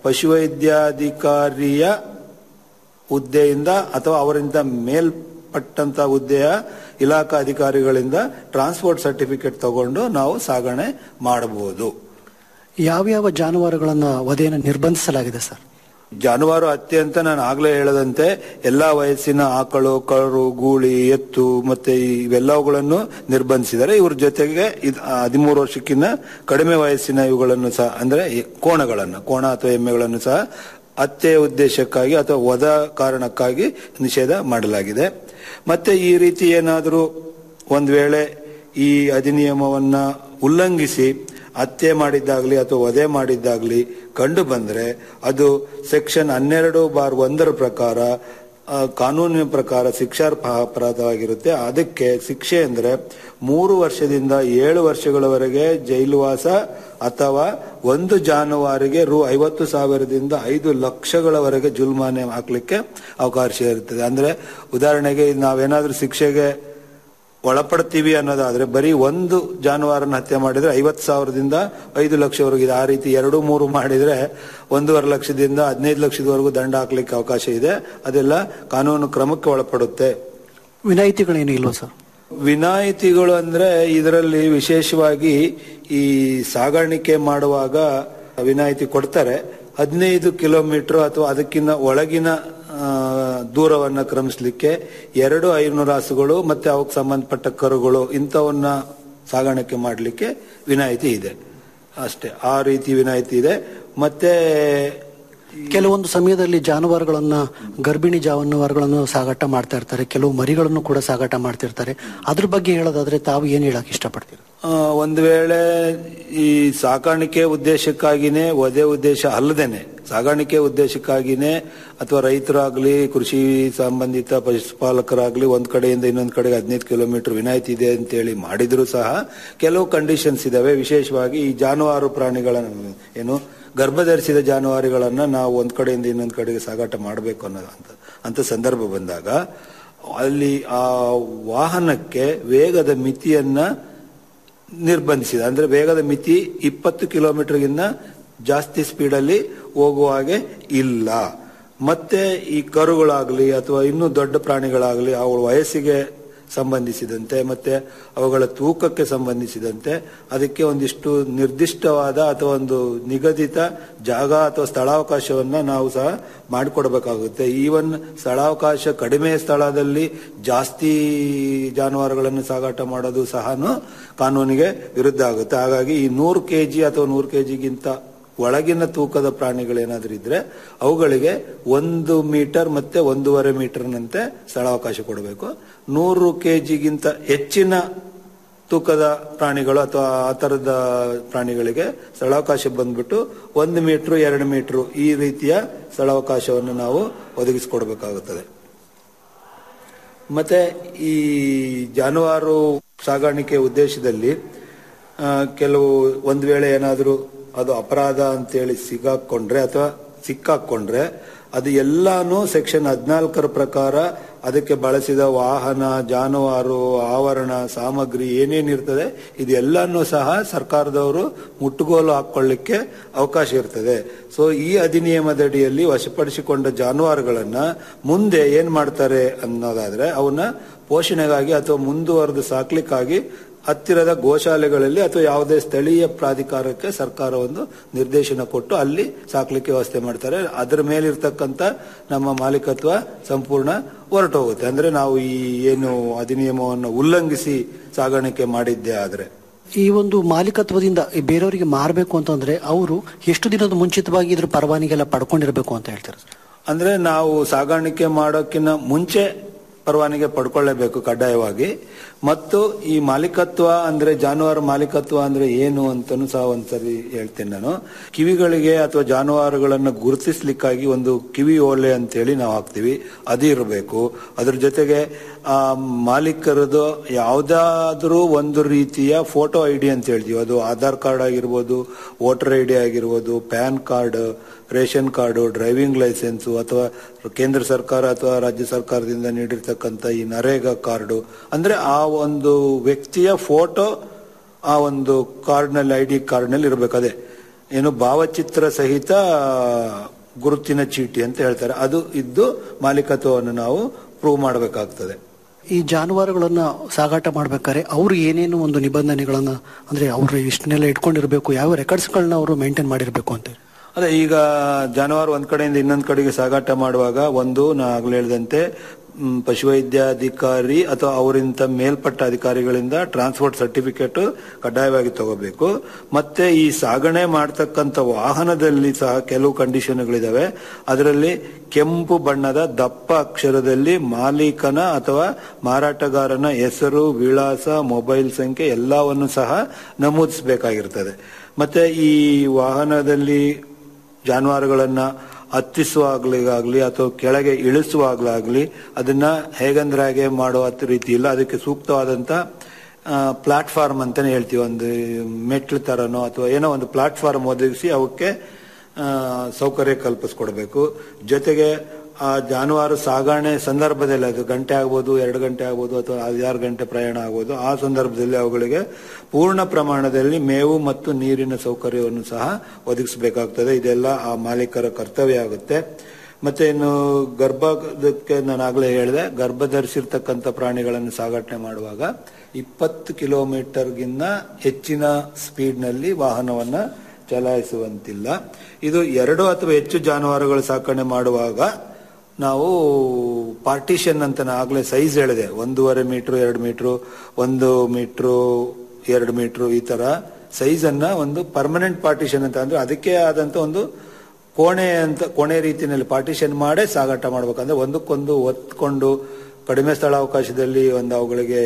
ಪಶುವೈದ್ಯಾಧಿಕಾರಿಯ ಹುದ್ದೆಯಿಂದ ಅಥವಾ ಅವರಿಂದ ಮೇಲ್ಪಟ್ಟಂತ ಹುದ್ದೆಯ ಇಲಾಖಾ ಅಧಿಕಾರಿಗಳಿಂದ ಟ್ರಾನ್ಸ್ಪೋರ್ಟ್ ಸರ್ಟಿಫಿಕೇಟ್ ತಗೊಂಡು ನಾವು ಸಾಗಣೆ ಮಾಡಬಹುದು ಯಾವ್ಯಾವ ಜಾನುವಾರುಗಳನ್ನ ವಧೆಯನ್ನು ನಿರ್ಬಂಧಿಸಲಾಗಿದೆ ಸರ್ ಜಾನುವಾರು ಹತ್ಯೆ ಅಂತ ನಾನು ಆಗ್ಲೇ ಹೇಳದಂತೆ ಎಲ್ಲಾ ವಯಸ್ಸಿನ ಆಕಳು ಕರು ಗೂಳಿ ಎತ್ತು ಮತ್ತೆ ಇವೆಲ್ಲವುಗಳನ್ನು ನಿರ್ಬಂಧಿಸಿದ್ದಾರೆ ಇವ್ರ ಜೊತೆಗೆ ಇದ್- ಹದಿಮೂರು ವರ್ಷಕ್ಕಿಂತ ಕಡಿಮೆ ವಯಸ್ಸಿನ ಇವುಗಳನ್ನು ಸಹ ಅಂದ್ರೆ ಈ ಕೋಣಗಳನ್ನು ಕೋಣ ಅಥವಾ ಎಮ್ಮೆಗಳನ್ನು ಸಹ ಹತ್ಯೆ ಉದ್ದೇಶಕ್ಕಾಗಿ ಅಥವಾ ವಧ ಕಾರಣಕ್ಕಾಗಿ ನಿಷೇಧ ಮಾಡಲಾಗಿದೆ ಮತ್ತೆ ಈ ರೀತಿ ಏನಾದರೂ ಒಂದ್ ವೇಳೆ ಈ ಅಧಿನಿಯಮವನ್ನ ಉಲ್ಲಂಘಿಸಿ ಹತ್ಯೆ ಮಾಡಿದ್ದಾಗ್ಲಿ ಅಥವಾ ವಧೆ ಮಾಡಿದ್ದಾಗ್ಲಿ ಕಂಡು ಬಂದ್ರೆ ಅದು ಸೆಕ್ಷನ್ ಹನ್ನೆರಡು ಬಾರ್ ಒಂದರ ಪ್ರಕಾರ ಆ, ಕಾನೂನಿನ ಪ್ರಕಾರ ಶಿಕ್ಷಾರ್ಹ ಅಪರಾಧವಾಗಿರುತ್ತೆ ಅದಕ್ಕೆ ಶಿಕ್ಷೆ ಅಂದ್ರೆ ಮೂರು ವರ್ಷದಿಂದ ಏಳು ವರ್ಷಗಳವರೆಗೆ ಜೈಲುವಾಸ ಅಥವಾ ಒಂದು ಜಾನುವಾರಿಗೆ ರು ಐವತ್ತು ಸಾವಿರದಿಂದ ಐದು ಲಕ್ಷಗಳವರೆಗೆ ಜುಲ್ಮಾನೆ ಹಾಕ್ಲಿಕ್ಕೆ ಅವಕಾಶ ಇರುತ್ತದೆ ಅಂದ್ರೆ ಉದಾಹರಣೆಗೆ ನಾವೇನಾದ್ರೂ ಶಿಕ್ಷೆಗೆ ಒಳಪಡ್ತೀವಿ ಅನ್ನೋದಾದ್ರೆ ಬರೀ ಒಂದು ಜಾನುವಾರನ್ನ ಹತ್ಯೆ ಮಾಡಿದ್ರೆ ಐವತ್ತು ಸಾವಿರದಿಂದ ಐದು ಲಕ್ಷವರೆಗೆ ಇದೆ ಆ ರೀತಿ ಎರಡು ಮೂರು ಮಾಡಿದ್ರೆ ಒಂದೂವರೆ ಲಕ್ಷದಿಂದ ಹದಿನೈದು ಲಕ್ಷದವರೆಗೂ ದಂಡ ಹಾಕ್ಲಿಕ್ಕೆ ಅವಕಾಶ ಇದೆ ಅದೆಲ್ಲ ಕಾನೂನು ಕ್ರಮಕ್ಕೆ ಒಳಪಡುತ್ತೆ ವಿನಾಯಿತಿಗಳೇನು ಇಲ್ವಾ ಸರ್ ವಿನಾಯಿತಿಗಳು ಅಂದ್ರೆ ಇದರಲ್ಲಿ ವಿಶೇಷವಾಗಿ ಈ ಸಾಗಾಣಿಕೆ ಮಾಡುವಾಗ ವಿನಾಯಿತಿ ಕೊಡ್ತಾರೆ ಹದಿನೈದು ಕಿಲೋಮೀಟರ್ ಅಥವಾ ಅದಕ್ಕಿಂತ ಒಳಗಿನ ಆ, ದೂರವನ್ನ ಕ್ರಮಿಸಲಿಕ್ಕೆ ಎರಡು ಐನೂರು ಹಸುಗಳು ಮತ್ತೆ ಅವಕ್ಕೆ ಸಂಬಂಧಪಟ್ಟ ಕರುಗಳು ಇಂಥವನ್ನ ಸಾಗಾಣಿಕೆ ಮಾಡಲಿಕ್ಕೆ ವಿನಾಯಿತಿ ಇದೆ ಅಷ್ಟೇ ಆ ರೀತಿ ವಿನಾಯಿತಿ ಇದೆ ಮತ್ತೆ ಕೆಲವೊಂದು ಸಮಯದಲ್ಲಿ ಜಾನುವಾರುಗಳನ್ನ ಗರ್ಭಿಣಿ ಜಾನುವಾರುಗಳನ್ನು ಸಾಗಾಟ ಮಾಡ್ತಾ ಇರ್ತಾರೆ ಕೆಲವು ಮರಿಗಳನ್ನು ಕೂಡ ಸಾಗಾಟ ಮಾಡ್ತಿರ್ತಾರೆ ಅದ್ರ ಬಗ್ಗೆ ಹೇಳೋದಾದ್ರೆ ತಾವು ಏನ್ ಹೇಳಕ್ ಇಷ್ಟಪಡ್ತೀರಿ ಆ, ಒಂದು ವೇಳೆ ಈ ಸಾಕಾಣಿಕೆ ಉದ್ದೇಶಕ್ಕಾಗಿನೇ ವಧೆ ಉದ್ದೇಶ ಅಲ್ಲದೇನೆ ಸಾಗಾಣಿಕೆ ಉದ್ದೇಶಕ್ಕಾಗಿನೇ ಅಥವಾ ರೈತರಾಗ್ಲಿ ಕೃಷಿ ಸಂಬಂಧಿತ ಪಶುಪಾಲಕರಾಗ್ಲಿ ಒಂದ್ ಕಡೆಯಿಂದ ಇನ್ನೊಂದ್ ಕಡೆಗೆ ಹದಿನೈದು ಕಿಲೋಮೀಟರ್ ವಿನಾಯಿತಿ ಇದೆ ಅಂತೇಳಿ ಮಾಡಿದ್ರು ಸಹ ಕೆಲವು ಕಂಡೀಷನ್ಸ್ ಇದಾವೆ ವಿಶೇಷವಾಗಿ ಈ ಜಾನುವಾರು ಪ್ರಾಣಿಗಳ ಏನು ಗರ್ಭಧರಿಸಿದ ಜಾನುವಾರುಗಳನ್ನ ನಾವು ಒಂದ್ ಕಡೆಯಿಂದ ಇನ್ನೊಂದ್ ಕಡೆಗೆ ಸಾಗಾಟ ಮಾಡಬೇಕು ಅನ್ನೋದು ಅಂತ ಅಂತ ಸಂದರ್ಭ ಬಂದಾಗ ಅಲ್ಲಿ ಆ ವಾಹನಕ್ಕೆ ವೇಗದ ಮಿತಿಯನ್ನ ನಿರ್ಬಂಧಿಸಿದೆ ಅಂದ್ರೆ ವೇಗದ ಮಿತಿ ಇಪ್ಪತ್ತು ಕಿಲೋಮೀಟರ್ಗಿನ್ನ ಜಾಸ್ತಿ ಸ್ಪೀಡಲ್ಲಿ ಹೋಗುವ ಹಾಗೆ ಇಲ್ಲ ಮತ್ತೆ ಈ ಕರುಗಳಾಗ್ಲಿ ಅಥವಾ ಇನ್ನೂ ದೊಡ್ಡ ಪ್ರಾಣಿಗಳಾಗ್ಲಿ ಅವಳ ವಯಸ್ಸಿಗೆ ಸಂಬಂಧಿಸಿದಂತೆ ಮತ್ತೆ ಅವುಗಳ ತೂಕಕ್ಕೆ ಸಂಬಂಧಿಸಿದಂತೆ ಅದಕ್ಕೆ ಒಂದಿಷ್ಟು ನಿರ್ದಿಷ್ಟವಾದ ಅಥವಾ ಒಂದು ನಿಗದಿತ ಜಾಗ ಅಥವಾ ಸ್ಥಳಾವಕಾಶವನ್ನ ನಾವು ಸಹ ಮಾಡಿಕೊಡ್ಬೇಕಾಗುತ್ತೆ ಈವನ್ ಸ್ಥಳಾವಕಾಶ ಕಡಿಮೆ ಸ್ಥಳದಲ್ಲಿ ಜಾಸ್ತಿ ಜಾನುವಾರುಗಳನ್ನು ಸಾಗಾಟ ಮಾಡೋದು ಸಹ ಕಾನೂನಿಗೆ ವಿರುದ್ಧ ಆಗುತ್ತೆ ಹಾಗಾಗಿ ಈ ನೂರು ಕೆಜಿ ಅಥವಾ ನೂರು ಕೆಜಿಗಿಂತ ಒಳಗಿನ ತೂಕದ ಪ್ರಾಣಿಗಳೇನಾದ್ರೂ ಇದ್ರೆ ಅವುಗಳಿಗೆ ಒಂದು ಮೀಟರ್ ಮತ್ತೆ ಒಂದೂವರೆ ಮೀಟರ್ನಂತೆ ಸ್ಥಳಾವಕಾಶ ಕೊಡಬೇಕು ನೂರು ಕೆಜಿಗಿಂತ ಹೆಚ್ಚಿನ ತೂಕದ ಪ್ರಾಣಿಗಳು ಅಥವಾ ಆ ತರದ ಪ್ರಾಣಿಗಳಿಗೆ ಸ್ಥಳಾವಕಾಶ ಬಂದ್ಬಿಟ್ಟು ಒಂದು ಮೀಟರ್ ಎರಡು ಮೀಟರ್ ಈ ರೀತಿಯ ಸ್ಥಳಾವಕಾಶವನ್ನು ನಾವು ಒದಗಿಸಿಕೊಡ್ಬೇಕಾಗುತ್ತದೆ ಮತ್ತೆ ಈ ಜಾನುವಾರು ಸಾಗಾಣಿಕೆ ಉದ್ದೇಶದಲ್ಲಿ ಆ, ಕೆಲವು ಒಂದು ವೇಳೆ ಏನಾದರೂ ಅದು ಅಪರಾಧ ಅಂತೇಳಿ ಸಿಗಾಕೊಂಡ್ರೆ ಅಥವಾ ಸಿಕ್ಕಾಕೊಂಡ್ರೆ ಅದು ಎಲ್ಲಾನು ಸೆಕ್ಷನ್ ಹದಿನಾಲ್ಕರ ಪ್ರಕಾರ ಅದಕ್ಕೆ ಬಳಸಿದ ವಾಹನ ಜಾನುವಾರು ಆವರಣ ಸಾಮಗ್ರಿ ಏನೇನಿರ್ತದೆ ಇದೆಲ್ಲನೂ ಸಹ ಸರ್ಕಾರದವರು ಮುಟ್ಟುಗೋಲು ಹಾಕೊಳ್ಳಿಕ್ಕೆ ಅವಕಾಶ ಇರ್ತದೆ ಸೊ ಈ ಅಧಿನಿಯಮದಡಿಯಲ್ಲಿ ವಶಪಡಿಸಿಕೊಂಡ ಜಾನುವಾರುಗಳನ್ನ ಮುಂದೆ ಏನ್ ಮಾಡ್ತಾರೆ ಅನ್ನೋದಾದ್ರೆ ಅವನ್ನ ಪೋಷಣೆಗಾಗಿ ಅಥವಾ ಮುಂದುವರೆದು ಸಾಕ್ಲಿಕ್ಕಾಗಿ ಹತ್ತಿರದ ಗೋಶಾಲೆಗಳಲ್ಲಿ ಅಥವಾ ಯಾವುದೇ ಸ್ಥಳೀಯ ಪ್ರಾಧಿಕಾರಕ್ಕೆ ಸರ್ಕಾರ ಒಂದು ನಿರ್ದೇಶನ ಕೊಟ್ಟು ಅಲ್ಲಿ ಸಾಕ್ಲಿಕ್ಕೆ ವ್ಯವಸ್ಥೆ ಮಾಡ್ತಾರೆ ಅದರ ಮೇಲಿರ್ತಕ್ಕಂಥ ನಮ್ಮ ಮಾಲೀಕತ್ವ ಸಂಪೂರ್ಣ ಹೊರಟು ಹೋಗುತ್ತೆ ಅಂದ್ರೆ ನಾವು ಈ ಏನು ಅಧಿನಿಯಮವನ್ನು ಉಲ್ಲಂಘಿಸಿ ಸಾಗಾಣಿಕೆ ಮಾಡಿದ್ದೆ ಆದ್ರೆ ಈ ಒಂದು ಮಾಲೀಕತ್ವದಿಂದ ಈ ಬೇರೆಯವರಿಗೆ ಮಾರಬೇಕು ಅಂತಂದ್ರೆ ಅವರು ಎಷ್ಟು ದಿನದ ಮುಂಚಿತವಾಗಿ ಇದ್ರ ಪರವಾನಿಗೆ ಎಲ್ಲ ಪಡ್ಕೊಂಡಿರ್ಬೇಕು ಅಂತ ಹೇಳ್ತಾರೆ ಸರ್ ಅಂದ್ರೆ ನಾವು ಸಾಗಾಣಿಕೆ ಮಾಡೋಕ್ಕಿಂತ ಮುಂಚೆ ಪರವಾನಿಗೆ ಪಡ್ಕೊಳ್ಳೇಬೇಕು ಕಡ್ಡಾಯವಾಗಿ ಮತ್ತು ಈ ಮಾಲೀಕತ್ವ ಅಂದ್ರೆ ಜಾನುವಾರು ಮಾಲೀಕತ್ವ ಅಂದ್ರೆ ಏನು ಅಂತನೂ ಸಹ ಒಂದ್ಸರಿ ಹೇಳ್ತೇನೆ ನಾನು ಕಿವಿಗಳಿಗೆ ಅಥವಾ ಜಾನುವಾರುಗಳನ್ನು ಗುರುತಿಸ್ಲಿಕ್ಕಾಗಿ ಒಂದು ಕಿವಿ ಓಲೆ ಅಂತೇಳಿ ನಾವು ಹಾಕ್ತಿವಿ ಅದು ಇರಬೇಕು ಅದ್ರ ಜೊತೆಗೆ ಆ ಮಾಲೀಕರದು ಯಾವುದಾದ್ರೂ ಒಂದು ರೀತಿಯ ಫೋಟೋ ಐ ಡಿ ಅಂತ ಹೇಳ್ತೀವಿ ಅದು ಆಧಾರ್ ಕಾರ್ಡ್ ಆಗಿರ್ಬೋದು ವೋಟರ್ ಐ ಡಿ ಆಗಿರ್ಬೋದು PAN card ration card driving licence ಅಥವಾ ಕೇಂದ್ರ ಸರ್ಕಾರ ಅಥವಾ ರಾಜ್ಯ ಸರ್ಕಾರದಿಂದ ನೀಡಿರ್ತಕ್ಕಂಥ ಈ ನರೇಗಾ ಕಾರ್ಡು ಅಂದ್ರೆ ಆ ಒಂದು ವ್ಯಕ್ತಿಯ ಫೋಟೋ ಆ ಒಂದು ಕಾರ್ಡ್ನಲ್ಲಿ ಐ ಡಿ ಕಾರ್ಡ್ನಲ್ಲಿ ಇರಬೇಕು ಅದೇ ಏನು ಭಾವಚಿತ್ರ ಸಹಿತ ಗುರುತಿನ ಚೀಟಿ ಅಂತ ಹೇಳ್ತಾರೆ ಅದು ಇದ್ದು ಮಾಲೀಕತ್ವವನ್ನು ನಾವು ಪ್ರೂವ್ ಮಾಡಬೇಕಾಗ್ತದೆ ಈ ಜಾನುವಾರುಗಳನ್ನ ಸಾಗಾಟ ಮಾಡ್ಬೇಕಾದ್ರೆ ಅವರು ಏನೇನು ಒಂದು ನಿಬಂಧನೆಗಳನ್ನ ಅಂದ್ರೆ ಅವರು ಇಷ್ಟನ್ನೆಲ್ಲ ಇಟ್ಕೊಂಡಿರ್ಬೇಕು ಯಾವ ರೆಕಾರ್ಡ್ಸ್ಗಳನ್ನ ಅವರು ಮೇಂಟೈನ್ ಮಾಡಿರ್ಬೇಕು ಅಂತ ಅದೇ ಈಗ ಜಾನುವಾರು ಒಂದ್ ಕಡೆಯಿಂದ ಇನ್ನೊಂದ್ ಕಡೆಗೆ ಸಾಗಾಟ ಮಾಡುವಾಗ ಒಂದು ನಾ ಆಗ್ಲೇ ಹೇಳಿದಂತೆ ಮ್, ಪಶುವೈದ್ಯಾಧಿಕಾರಿ ಅಥವಾ ಅವರಿಂದ ಮೇಲ್ಪಟ್ಟ ಅಧಿಕಾರಿಗಳಿಂದ ಟ್ರಾನ್ಸ್ಪೋರ್ಟ್ ಸರ್ಟಿಫಿಕೇಟ್ ಕಡ್ಡಾಯವಾಗಿ ತಗೋಬೇಕು ಮತ್ತೆ ಈ ಸಾಗಣೆ ಮಾಡ್ತಕ್ಕಂಥ ವಾಹನದಲ್ಲಿ ಸಹ ಕೆಲವು ಕಂಡೀಷನ್ಗಳಿದಾವೆ ಅದರಲ್ಲಿ ಕೆಂಪು ಬಣ್ಣದ ದಪ್ಪ ಅಕ್ಷರದಲ್ಲಿ ಮಾಲೀಕನ ಅಥವಾ ಮಾರಾಟಗಾರನ ಹೆಸರು ವಿಳಾಸ ಮೊಬೈಲ್ ಸಂಖ್ಯೆ ಎಲ್ಲವನ್ನು ಸಹ ನಮೂದಿಸಬೇಕಾಗಿರ್ತದೆ ಮತ್ತೆ ಈ ವಾಹನದಲ್ಲಿ ಜಾನುವಾರುಗಳನ್ನ ಹತ್ತಿಸುವಾಗ್ಲಿಗಾಗ್ಲಿ ಅಥವಾ ಕೆಳಗೆ ಇಳಿಸುವಾಗ್ಲಾಗ್ಲಿ ಅದನ್ನ ಹೇಗಂದ್ರೆ ಹಾಗೆ ಮಾಡುವ ರೀತಿ ಇಲ್ಲ ಅದಕ್ಕೆ ಸೂಕ್ತವಾದಂತ ಪ್ಲಾಟ್ಫಾರ್ಮ್ ಅಂತಾನೆ ಹೇಳ್ತೀವಿ ಒಂದು ಮೆಟ್ಲು ತರನೋ ಅಥವಾ ಏನೋ ಒಂದು ಪ್ಲಾಟ್ಫಾರ್ಮ್ ಒದಗಿಸಿ ಅವಕ್ಕೆ ಆ, ಸೌಕರ್ಯ ಕಲ್ಪಿಸ್ಕೊಡ್ಬೇಕು ಜೊತೆಗೆ ಆ ಜಾನುವಾರು ಸಾಗಣೆ ಸಂದರ್ಭದಲ್ಲಿ ಅದು ಗಂಟೆ ಆಗ್ಬೋದು ಎರಡು ಗಂಟೆ ಆಗ್ಬೋದು ಅಥವಾ ಐದಾರು ಗಂಟೆ ಪ್ರಯಾಣ ಆಗ್ಬೋದು ಆ ಸಂದರ್ಭದಲ್ಲಿ ಅವುಗಳಿಗೆ ಪೂರ್ಣ ಪ್ರಮಾಣದಲ್ಲಿ ಮೇವು ಮತ್ತು ನೀರಿನ ಸೌಕರ್ಯವನ್ನು ಸಹ ಒದಗಿಸಬೇಕಾಗ್ತದೆ ಇದೆಲ್ಲ ಆ ಮಾಲೀಕರ ಕರ್ತವ್ಯ ಆಗುತ್ತೆ ಮತ್ತೆ ಇನ್ನು ಗರ್ಭಕ್ಕೆ ನಾನು ಆಗ್ಲೇ ಹೇಳಿದೆ ಗರ್ಭ ಧರಿಸಿರ್ತಕ್ಕಂಥ ಪ್ರಾಣಿಗಳನ್ನು ಸಾಗಾಟನೆ ಮಾಡುವಾಗ ಇಪ್ಪತ್ತು ಕಿಲೋಮೀಟರ್ಗಿನ್ನ ಹೆಚ್ಚಿನ ಸ್ಪೀಡ್ನಲ್ಲಿ ವಾಹನವನ್ನ ಚಲಾಯಿಸುವಂತಿಲ್ಲ ಇದು ಎರಡು ಅಥವಾ ಹೆಚ್ಚು ಜಾನುವಾರುಗಳು ಸಾಕಣೆ ಮಾಡುವಾಗ ನಾವು ಪಾರ್ಟಿಷನ್ ಅಂತ ನಾನು ಆಗ್ಲೇ ಸೈಜ್ ಹೇಳಿದೆ ಒಂದೂವರೆ ಮೀಟ್ರು ಎರಡು ಮೀಟ್ರು ಒಂದು ಮೀಟ್ರು ಎರಡು ಮೀಟ್ರು ಈ ತರ ಸೈಜ್ ಅನ್ನ ಒಂದು ಪರ್ಮನೆಂಟ್ ಪಾರ್ಟಿಷನ್ ಅಂತ ಅಂದ್ರೆ ಅದಕ್ಕೆ ಆದಂತ ಒಂದು ಕೋಣೆ ಅಂತ ಕೋಣೆ ರೀತಿಯಲ್ಲಿ ಪಾರ್ಟಿಷನ್ ಮಾಡೇ ಸಾಗಾಟ ಮಾಡ್ಬೇಕಂದ್ರೆ ಒಂದಕ್ಕೊಂದು ಒತ್ಕೊಂಡು ಕಡಿಮೆ ಸ್ಥಳಾವಕಾಶದಲ್ಲಿ ಒಂದು ಅವುಗಳಿಗೆ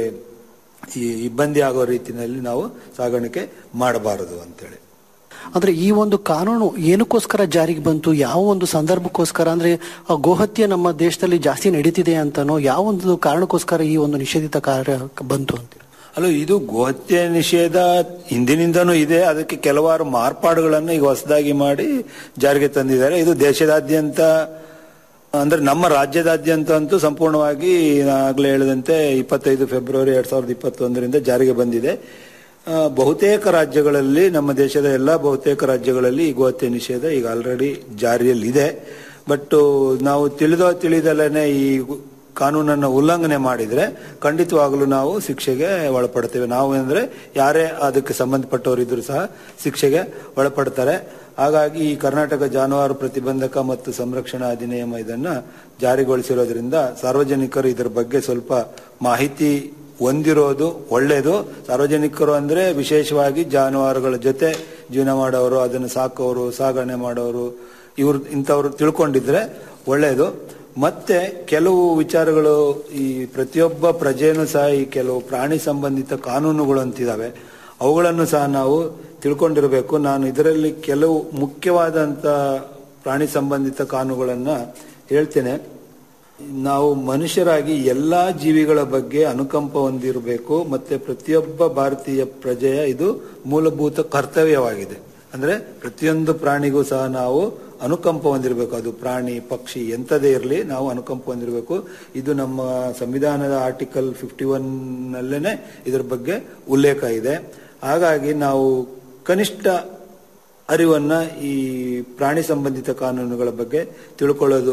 ಈ ಇಬ್ಬಂದಿ ಆಗೋ ರೀತಿಯಲ್ಲಿ ನಾವು ಸಾಗಾಣಿಕೆ ಮಾಡಬಾರದು ಅಂತೇಳಿ ಅಂದ್ರೆ ಈ ಒಂದು ಕಾನೂನು ಏನಕ್ಕೋಸ್ಕರ ಜಾರಿಗೆ ಬಂತು ಯಾವ ಒಂದು ಸಂದರ್ಭಕ್ಕೋಸ್ಕರ ಅಂದ್ರೆ ಆ ಗೋಹತ್ಯೆ ನಮ್ಮ ದೇಶದಲ್ಲಿ ಜಾಸ್ತಿ ನಡೀತಿದೆ ಅಂತನೋ ಯಾವ ಒಂದು ಕಾರಣಕ್ಕೋಸ್ಕರ ಈ ಒಂದು ನಿಷೇಧಿತ ಕಾರ್ಯ ಬಂತು ಅಂತ ಅಲ್ಲ ಇದು ಗೋಹತ್ಯೆ ನಿಷೇಧ ಹಿಂದಿನಿಂದನೂ ಇದೆ ಅದಕ್ಕೆ ಕೆಲವಾರು ಮಾರ್ಪಾಡುಗಳನ್ನು ಈಗ ಹೊಸದಾಗಿ ಮಾಡಿ ಜಾರಿಗೆ ತಂದಿದ್ದಾರೆ ಇದು ದೇಶದಾದ್ಯಂತ ಅಂದ್ರೆ ನಮ್ಮ ರಾಜ್ಯದಾದ್ಯಂತ ಅಂತೂ ಸಂಪೂರ್ಣವಾಗಿ ಆಗ್ಲೇ ಹೇಳಿದಂತೆ ಇಪ್ಪತ್ತೈದು ಫೆಬ್ರವರಿ ಎರಡ್ ಸಾವಿರದ ಇಪ್ಪತ್ತೊಂದರಿಂದ ಜಾರಿಗೆ ಬಂದಿದೆ ಆ, ಬಹುತೇಕ ರಾಜ್ಯಗಳಲ್ಲಿ ನಮ್ಮ ದೇಶದ ಎಲ್ಲಾ ಬಹುತೇಕ ರಾಜ್ಯಗಳಲ್ಲಿ ಈ ಗೋಹತ್ಯೆ ನಿಷೇಧ ಈಗ ಆಲ್ರೆಡಿ ಜಾರಿಯಲ್ಲಿದೆ ಬಟ್ ನಾವು ತಿಳಿದೋ ತಿಳಿದಲೇನೆ ಈ ಕಾನೂನನ್ನು ಉಲ್ಲಂಘನೆ ಮಾಡಿದ್ರೆ ಖಂಡಿತವಾಗಲೂ ನಾವು ಶಿಕ್ಷೆಗೆ ಒಳಪಡ್ತೇವೆ ನಾವು ಅಂದ್ರೆ ಯಾರೇ ಅದಕ್ಕೆ ಸಂಬಂಧಪಟ್ಟವರಿದ್ರು ಸಹ ಶಿಕ್ಷೆಗೆ ಒಳಪಡ್ತಾರೆ ಹಾಗಾಗಿ ಈ ಕರ್ನಾಟಕ ಜಾನುವಾರು ಪ್ರತಿಬಂಧಕ ಮತ್ತು ಸಂರಕ್ಷಣಾ ಅಧಿನಿಯಮ ಇದನ್ನ ಜಾರಿಗೊಳಿಸಿರೋದ್ರಿಂದ ಸಾರ್ವಜನಿಕರು ಇದರ ಬಗ್ಗೆ ಸ್ವಲ್ಪ ಮಾಹಿತಿ ಹೊಂದಿರೋದು ಒಳ್ಳೆಯದು ಸಾರ್ವಜನಿಕರು ಅಂದ್ರೆ ವಿಶೇಷವಾಗಿ ಜಾನುವಾರುಗಳ ಜೊತೆ ಜೀವನ ಮಾಡೋರು ಅದನ್ನು ಸಾಕೋರು ಸಾಗಣೆ ಮಾಡೋರು ಇವ್ರು ಇಂಥವ್ರು ತಿಳ್ಕೊಂಡಿದ್ರೆ ಒಳ್ಳೆಯದು ಮತ್ತೆ ಕೆಲವು ವಿಚಾರಗಳು ಈ ಪ್ರತಿಯೊಬ್ಬ ಪ್ರಜೆನೂ ಸಹ ಈ ಕೆಲವು ಪ್ರಾಣಿ ಸಂಬಂಧಿತ ಕಾನೂನುಗಳು ಅಂತಿದಾವೆ ಅವುಗಳನ್ನು ಸಹ ನಾವು ತಿಳ್ಕೊಂಡಿರಬೇಕು ನಾನು ಇದರಲ್ಲಿ ಕೆಲವು ಮುಖ್ಯವಾದಂತ ಪ್ರಾಣಿ ಸಂಬಂಧಿತ ಕಾನೂನುಗಳನ್ನ ಹೇಳ್ತೇನೆ ನಾವು ಮನುಷ್ಯರಾಗಿ ಎಲ್ಲಾ ಜೀವಿಗಳ ಬಗ್ಗೆ ಅನುಕಂಪ ಹೊಂದಿರಬೇಕು ಮತ್ತೆ ಪ್ರತಿಯೊಬ್ಬ ಭಾರತೀಯ ಪ್ರಜೆಯ ಇದು ಮೂಲಭೂತ ಕರ್ತವ್ಯವಾಗಿದೆ ಅಂದ್ರೆ ಪ್ರತಿಯೊಂದು ಪ್ರಾಣಿಗೂ ಸಹ ನಾವು ಅನುಕಂಪ ಹೊಂದಿರಬೇಕು ಅದು ಪ್ರಾಣಿ ಪಕ್ಷಿ ಎಂಥದೇ ಇರಲಿ ನಾವು ಅನುಕಂಪ ಹೊಂದಿರಬೇಕು ಇದು ನಮ್ಮ ಸಂವಿಧಾನದ ಆರ್ಟಿಕಲ್ ಫಿಫ್ಟಿ ಒನ್ ನಲ್ಲೇನೆ ಇದರ ಬಗ್ಗೆ ಉಲ್ಲೇಖ ಇದೆ ಹಾಗಾಗಿ ನಾವು ಕನಿಷ್ಠ ಅರಿವನ್ನ ಈ ಪ್ರಾಣಿ ಸಂಬಂಧಿತ ಕಾನೂನುಗಳ ಬಗ್ಗೆ ತಿಳ್ಕೊಳ್ಳೋದು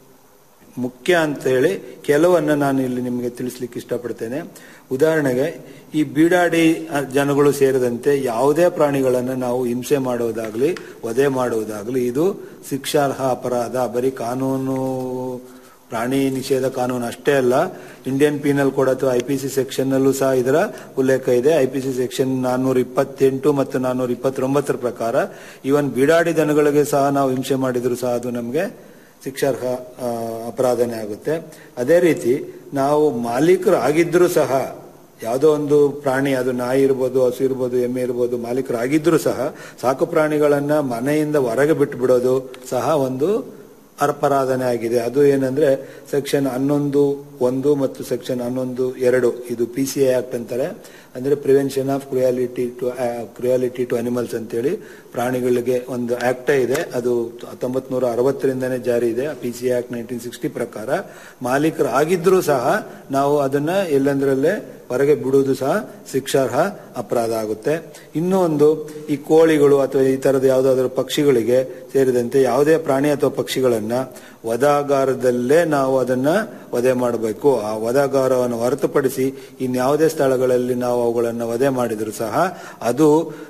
ಮುಖ್ಯ ಅಂತ ಹೇಳಿ ಕೆಲವನ್ನ ನಾನು ಇಲ್ಲಿ ನಿಮಗೆ ತಿಳಿಸ್ಲಿಕ್ಕೆ ಇಷ್ಟಪಡ್ತೇನೆ ಉದಾಹರಣೆಗೆ ಈ ಬೀಡಾಡಿ ಜನಗಳು ಸೇರಿದಂತೆ ಯಾವುದೇ ಪ್ರಾಣಿಗಳನ್ನು ನಾವು ಹಿಂಸೆ ಮಾಡುವುದಾಗ್ಲಿ ವಧೆ ಮಾಡುವುದಾಗ್ಲಿ ಇದು ಶಿಕ್ಷಾರ್ಹ ಅಪರಾಧ ಬರೀ ಕಾನೂನು ಪ್ರಾಣಿ ನಿಷೇಧ ಕಾನೂನು ಅಷ್ಟೇ ಅಲ್ಲ ಇಂಡಿಯನ್ ಪೀನಲ್ ಕೋಡ್ ಅಥವಾ ಐಪಿಸಿ ಸೆಕ್ಷನ್ ನಲ್ಲೂ ಸಹ ಇದರ ಉಲ್ಲೇಖ ಇದೆ ಐಪಿಸಿ ಸೆಕ್ಷನ್ ನಾನ್ನೂರ ಇಪ್ಪತ್ತೆಂಟು ಮತ್ತು ನಾನ್ನೂರ ಇಪ್ಪತ್ತೊಂಬತ್ತರ ಪ್ರಕಾರ ಇವನ್ ಬೀಡಾಡಿ ದನಗಳಿಗೆ ಸಹ ನಾವು ಹಿಂಸೆ ಮಾಡಿದ್ರು ಸಹ ಅದು ನಮಗೆ ಶಿಕ್ಷಾರ್ಹ ಆ, ಅಪರಾಧನೇ ಆಗುತ್ತೆ ಅದೇ ರೀತಿ ನಾವು ಮಾಲೀಕರು ಆಗಿದ್ರೂ ಸಹ ಯಾವುದೋ ಒಂದು ಪ್ರಾಣಿ ಅದು ನಾಯಿ ಇರ್ಬೋದು ಹಸು ಇರ್ಬೋದು ಎಮ್ಮೆ ಇರ್ಬೋದು ಮಾಲೀಕರಾಗಿದ್ರೂ ಸಹ ಸಾಕು ಪ್ರಾಣಿಗಳನ್ನ ಮನೆಯಿಂದ ಹೊರಗೆ ಬಿಟ್ಟು ಬಿಡೋದು ಸಹ ಒಂದು ಅಪರಾಧನೆ ಆಗಿದೆ ಅದು ಏನಂದ್ರೆ ಸೆಕ್ಷನ್ ಹನ್ನೊಂದು ಒಂದು ಮತ್ತು ಸೆಕ್ಷನ್ ಹನ್ನೊಂದು ಎರಡು ಇದು ಪಿ ಸಿ ಆಕ್ಟ್ ಅಂತಾರೆ ಅಂದ್ರೆ prevention of cruelty to cruelty to animals ಅಂತೇಳಿ ಪ್ರಾಣಿಗಳಿಗೆ ಒಂದು ಆಕ್ಟೇ ಇದೆ ಅದು ಹತ್ತೊಂಬತ್ ನೂರ ಅರವತ್ತರಿಂದನೇ ಜಾರಿ ಇದೆ P C act nineteen sixty ಪ್ರಕಾರ ಮಾಲೀಕರು ಆಗಿದ್ರೂ ಸಹ ನಾವು ಅದನ್ನ ಎಲ್ಲಂದ್ರಲ್ಲೇ ಹೊರಗೆ ಬಿಡುವುದು ಸಹ ಶಿಕ್ಷಾರ್ಹ ಅಪರಾಧ ಆಗುತ್ತೆ ಇನ್ನೂ ಒಂದು ಈ ಕೋಳಿಗಳು ಅಥವಾ ಈ ತರದ ಯಾವುದಾದ್ರೂ ಪಕ್ಷಿಗಳಿಗೆ ಸೇರಿದಂತೆ ಯಾವುದೇ ಪ್ರಾಣಿ ಅಥವಾ ಪಕ್ಷಿಗಳನ್ನ ವಧಾಗಾರದಲ್ಲೇ ನಾವು ಅದನ್ನ ವಧೆ ಮಾಡಬೇಕು ಆ ವಧಾಗಾರವನ್ನು ಹೊರತುಪಡಿಸಿ ಇನ್ಯಾವುದೇ ಸ್ಥಳಗಳಲ್ಲಿ ನಾವು ಅವುಗಳನ್ನು ವಧೆ ಮಾಡಿದ್ರು ಸಹ ಅದು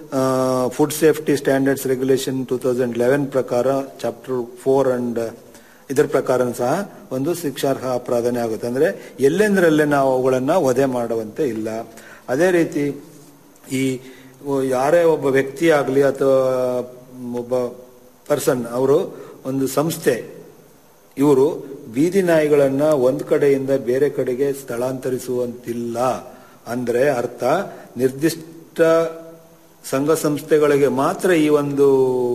food safety standards regulation two thousand eleven ಪ್ರಕಾರ ಚಾಪ್ಟರ್ ಫೋರ್ ಅಂಡ್ ಇದರ ಪ್ರಕಾರ ಸಹ ಒಂದು ಶಿಕ್ಷಾರ್ಹ ಅಪರಾಧನೇ ಆಗುತ್ತೆ ಅಂದ್ರೆ ಎಲ್ಲೆಂದ್ರಲ್ಲೇ ನಾವು ಅವುಗಳನ್ನ ವಧೆ ಮಾಡುವಂತೆ ಇಲ್ಲ ಅದೇ ರೀತಿ ಈ ಯಾರೇ ಒಬ್ಬ ವ್ಯಕ್ತಿ ಆಗಲಿ ಅಥವಾ ಒಬ್ಬ ಪರ್ಸನ್ ಅವರು ಒಂದು ಸಂಸ್ಥೆ ಇವರು ಬೀದಿ ನಾಯಿಗಳನ್ನ ಒಂದ್ ಕಡೆಯಿಂದ ಬೇರೆ ಕಡೆಗೆ ಸ್ಥಳಾಂತರಿಸುವಂತಿಲ್ಲ ಅಂದ್ರೆ ಅರ್ಥ ನಿರ್ದಿಷ್ಟ ಸಂಘ ಸಂಸ್ಥೆಗಳಿಗೆ ಮಾತ್ರ ಈ ಒಂದು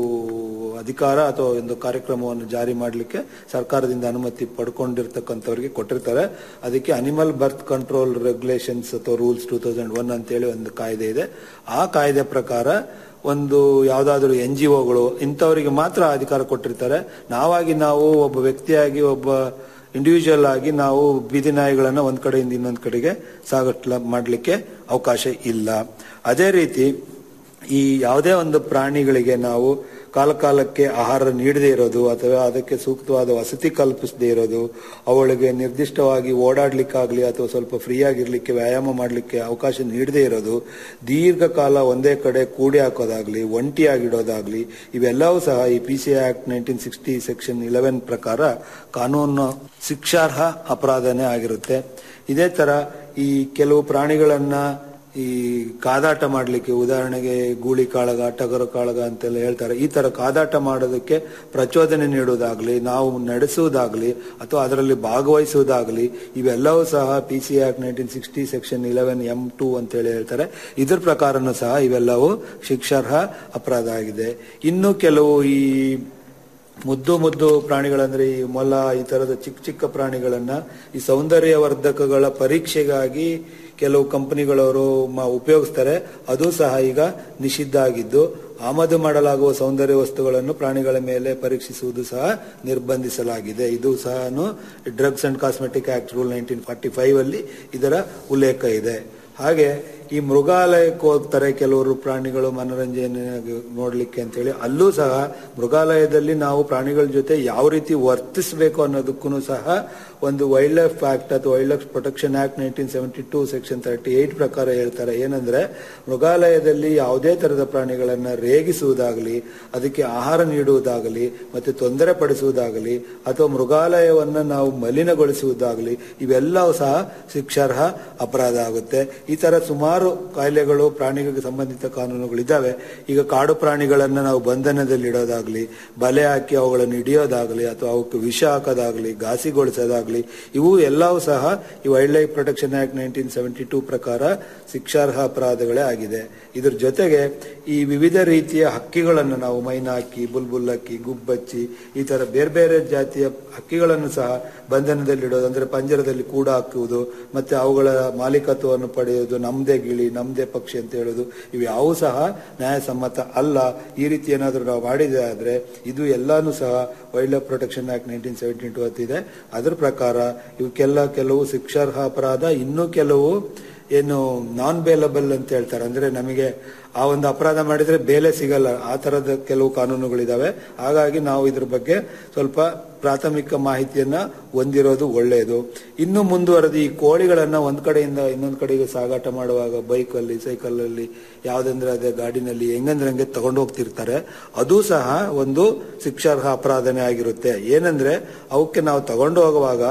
ಅಧಿಕಾರ ಅಥವಾ ಒಂದು ಕಾರ್ಯಕ್ರಮವನ್ನು ಜಾರಿ ಮಾಡಲಿಕ್ಕೆ ಸರ್ಕಾರದಿಂದ ಅನುಮತಿ ಪಡ್ಕೊಂಡಿರ್ತಕ್ಕಂಥವ್ರಿಗೆ ಕೊಟ್ಟಿರ್ತಾರೆ ಅದಕ್ಕೆ ಅನಿಮಲ್ ಬರ್ತ್ ಕಂಟ್ರೋಲ್ ರೆಗ್ಯುಲೇಷನ್ಸ್ ಅಥವಾ ರೂಲ್ಸ್ ಟೂ ತೌಸಂಡ್ ಒನ್ ಅಂತೇಳಿ ಒಂದು ಕಾಯ್ದೆ ಇದೆ ಆ ಕಾಯ್ದೆ ಪ್ರಕಾರ ಒಂದು ಯಾವ್ದಾದ್ರು ಎನ್ ಜಿ ಒಗಳು ಇಂಥವರಿಗೆ ಮಾತ್ರ ಅಧಿಕಾರ ಕೊಟ್ಟಿರ್ತಾರೆ ನಾವಾಗಿ ನಾವು ಒಬ್ಬ ವ್ಯಕ್ತಿಯಾಗಿ ಒಬ್ಬ ಇಂಡಿವಿಜುವಲ್ ಆಗಿ ನಾವು ಬೀದಿ ನಾಯಿಗಳನ್ನ ಒಂದ್ ಕಡೆಯಿಂದ ಇನ್ನೊಂದ್ ಕಡೆಗೆ ಸಾಗಟ್ಲ ಮಾಡಲಿಕ್ಕೆ ಅವಕಾಶ ಇಲ್ಲ ಅದೇ ರೀತಿ ಈ ಯಾವುದೇ ಒಂದು ಪ್ರಾಣಿಗಳಿಗೆ ನಾವು ಕಾಲ ಕಾಲಕ್ಕೆ ಆಹಾರ ನೀಡದೇ ಇರೋದು ಅಥವಾ ಅದಕ್ಕೆ ಸೂಕ್ತವಾದ ವಸತಿ ಕಲ್ಪಿಸದೇ ಇರೋದು ಅವಳಿಗೆ ನಿರ್ದಿಷ್ಟವಾಗಿ ಓಡಾಡ್ಲಿಕ್ಕಾಗ್ಲಿ ಅಥವಾ ಸ್ವಲ್ಪ ಫ್ರೀ ಆಗಿರ್ಲಿಕ್ಕೆ ವ್ಯಾಯಾಮ ಮಾಡಲಿಕ್ಕೆ ಅವಕಾಶ ನೀಡದೇ ಇರೋದು ದೀರ್ಘಕಾಲ ಒಂದೇ ಕಡೆ ಕೂಡಿ ಹಾಕೋದಾಗ್ಲಿ ಒಂಟಿಯಾಗಿಡೋದಾಗ್ಲಿ ಇವೆಲ್ಲವೂ ಸಹ ಈ P C act nineteen sixty section eleven ಪ್ರಕಾರ ಕಾನೂನು ಶಿಕ್ಷಾರ್ಹ ಅಪರಾಧನೇ ಆಗಿರುತ್ತೆ ಇದೇ ತರ ಈ ಕೆಲವು ಪ್ರಾಣಿಗಳನ್ನ ಈ ಕಾದಾಟ ಮಾಡಲಿಕ್ಕೆ ಉದಾಹರಣೆಗೆ ಗೂಳಿ ಕಾಳಗ ಟಗರು ಕಾಳಗ ಅಂತೆಲ್ಲ ಹೇಳ್ತಾರೆ ಈ ತರ ಕಾದಾಟ ಮಾಡೋದಕ್ಕೆ ಪ್ರಚೋದನೆ ನೀಡುವುದಾಗ್ಲಿ ನಾವು ನಡೆಸುವುದಾಗ್ಲಿ ಅಥವಾ ಅದರಲ್ಲಿ ಭಾಗವಹಿಸುವುದಾಗ್ಲಿ ಇವೆಲ್ಲವೂ ಸಹ P C act nineteen sixty section eleven M two ಅಂತೇಳಿ ಹೇಳ್ತಾರೆ ಇದ್ರ ಪ್ರಕಾರನೂ ಸಹ ಇವೆಲ್ಲವೂ ಶಿಕ್ಷಾರ್ಹ ಅಪರಾಧ ಆಗಿದೆ ಇನ್ನು ಕೆಲವು ಈ ಮುದ್ದು ಮುದ್ದು ಪ್ರಾಣಿಗಳಂದ್ರೆ ಈ ಮೊಲ ಈ ತರದ ಚಿಕ್ಕ ಚಿಕ್ಕ ಪ್ರಾಣಿಗಳನ್ನ ಈ ಸೌಂದರ್ಯವರ್ಧಕಗಳ ಪರೀಕ್ಷೆಗಾಗಿ ಕೆಲವು ಕಂಪನಿಗಳವರು ಉಪಯೋಗಿಸ್ತಾರೆ ಅದು ಸಹ ಈಗ ನಿಷಿದ್ಧ ಆಗಿದ್ದು ಆಮದು ಮಾಡಲಾಗುವ ಸೌಂದರ್ಯ ವಸ್ತುಗಳನ್ನು ಪ್ರಾಣಿಗಳ ಮೇಲೆ ಪರೀಕ್ಷಿಸುವುದು ಸಹ ನಿರ್ಬಂಧಿಸಲಾಗಿದೆ ಇದು ಸಹ drugs and cosmetic act rule nineteen forty five ಅಲ್ಲಿ ಇದರ ಉಲ್ಲೇಖ ಇದೆ ಹಾಗೆ ಈ ಮೃಗಾಲಯಕ್ಕೆ ಹೋಗ್ತಾರೆ ಕೆಲವರು ಪ್ರಾಣಿಗಳು ಮನೋರಂಜನೆ ನೋಡ್ಲಿಕ್ಕೆ ಅಂತೇಳಿ ಅಲ್ಲೂ ಸಹ ಮೃಗಾಲಯದಲ್ಲಿ ನಾವು ಪ್ರಾಣಿಗಳ ಜೊತೆ ಯಾವ ರೀತಿ ವರ್ತಿಸಬೇಕು ಅನ್ನೋದಕ್ಕೂ ಸಹ ಒಂದು ವೈಲ್ಡ್ ಲೈಫ್ ಆಕ್ಟ್ ಅಥವಾ wildlife protection act nineteen seventy two section thirty eight ಪ್ರಕಾರ ಹೇಳ್ತಾರೆ ಏನಂದ್ರೆ ಮೃಗಾಲಯದಲ್ಲಿ ಯಾವುದೇ ತರದ ಪ್ರಾಣಿಗಳನ್ನ ರೇಗಿಸುವುದಾಗಲಿ ಅದಕ್ಕೆ ಆಹಾರ ನೀಡುವುದಾಗಲಿ ಮತ್ತೆ ತೊಂದರೆ ಪಡಿಸುವುದಾಗಲಿ ಅಥವಾ ಮೃಗಾಲಯವನ್ನ ನಾವು ಮಲಿನಗೊಳಿಸುವುದಾಗಲಿ ಇವೆಲ್ಲವೂ ಸಹ ಶಿಕ್ಷಾರ್ಹ ಅಪರಾಧ ಆಗುತ್ತೆ ಈ ತರ ಸುಮಾರು ಕಾಯಿಲೆಗಳು ಪ್ರಾಣಿಗಳಿಗೆ ಸಂಬಂಧಿತ ಕಾನೂನುಗಳಿದ್ದಾವೆ ಈಗ ಕಾಡು ಪ್ರಾಣಿಗಳನ್ನ ನಾವು ಬಂಧನದಲ್ಲಿ ಇಡೋದಾಗ್ಲಿ ಬಲೆ ಹಾಕಿ ಅವುಗಳನ್ನು ಹಿಡಿಯೋದಾಗ್ಲಿ ಅಥವಾ ಅವಕ್ಕೆ ವಿಷ ಹಾಕೋದಾಗ್ಲಿ ಘಾಸಿಗೊಳಿಸೋದಾಗ್ಲಿ ಇವು ಎಲ್ಲವೂ ಸಹ ಈ wildlife protection act nineteen seventy two ಪ್ರಕಾರ ಶಿಕ್ಷಾರ್ಹ ಅಪರಾಧಗಳೇ ಆಗಿದೆ ಇದ್ರ ಜೊತೆಗೆ ಈ ವಿವಿಧ ರೀತಿಯ ಹಕ್ಕಿಗಳನ್ನು ನಾವು ಮೈನಾಕಿ ಬುಲ್ಬುಲ್ ಹಕ್ಕಿ ಗುಬ್ಬಚ್ಚಿ ಈ ತರ ಬೇರೆ ಬೇರೆ ಜಾತಿಯ ಹಕ್ಕಿಗಳನ್ನು ಸಹ ಬಂಧನದಲ್ಲಿ ಇಡೋದು ಅಂದ್ರೆ ಪಂಜರದಲ್ಲಿ ಕೂಡ ಹಾಕುವುದು ಮತ್ತೆ ಅವುಗಳ ಮಾಲೀಕತ್ವವನ್ನು ಪಡೆಯುವುದು ನಮ್ಮದೇ ಗಿಳಿ ನಮ್ದೇ ಪಕ್ಷಿ ಅಂತ ಹೇಳೋದು ಇವು ಯಾವೂ ಸಹ ನ್ಯಾಯಸಮ್ಮತ ಅಲ್ಲ ಈ ರೀತಿ ಏನಾದರೂ ನಾವು ಮಾಡಿದೆ ಆದ್ರೆ ಇದು ಎಲ್ಲಾನು ಸಹ wildlife protection act nineteen seventeen two ಇದೆ ಅದರ ಪ್ರಕಾರ ಇವಕ್ಕೆಲ್ಲ ಕೆಲವು ಶಿಕ್ಷಾರ್ಹ ಅಪರಾಧ ಇನ್ನೂ ಕೆಲವು ಏನು ನಾನ್ ಬೇಲಬಲ್ ಅಂತ ಹೇಳ್ತಾರೆ ಅಂದ್ರೆ ನಮಗೆ ಆ ಒಂದು ಅಪರಾಧ ಮಾಡಿದ್ರೆ ಬೇಲೆ ಸಿಗಲ್ಲ ಆ ತರದ ಕೆಲವು ಕಾನೂನುಗಳಿದಾವೆ ಹಾಗಾಗಿ ನಾವು ಇದ್ರ ಬಗ್ಗೆ ಸ್ವಲ್ಪ ಪ್ರಾಥಮಿಕ ಮಾಹಿತಿಯನ್ನ ಹೊಂದಿರೋದು ಒಳ್ಳೆಯದು ಇನ್ನು ಮುಂದುವರೆದು ಈ ಕೋಳಿಗಳನ್ನ ಒಂದ್ ಕಡೆಯಿಂದ ಇನ್ನೊಂದ್ ಕಡೆಗೆ ಸಾಗಾಟ ಮಾಡುವಾಗ ಬೈಕ್ ಅಲ್ಲಿ ಸೈಕಲ್ ಅಲ್ಲಿ ಯಾವ್ದಂದ್ರೆ ಅದೇ ಗಾಡಿನಲ್ಲಿ ಹೆಂಗಂದ್ರೆ ಹಂಗೆ ತಗೊಂಡು ಹೋಗ್ತಿರ್ತಾರೆ ಅದು ಸಹ ಒಂದು ಶಿಕ್ಷಾರ್ಹ ಅಪರಾಧನೇ ಆಗಿರುತ್ತೆ ಏನಂದ್ರೆ ಅವಕ್ಕೆ ನಾವು ತಗೊಂಡು ಹೋಗುವಾಗ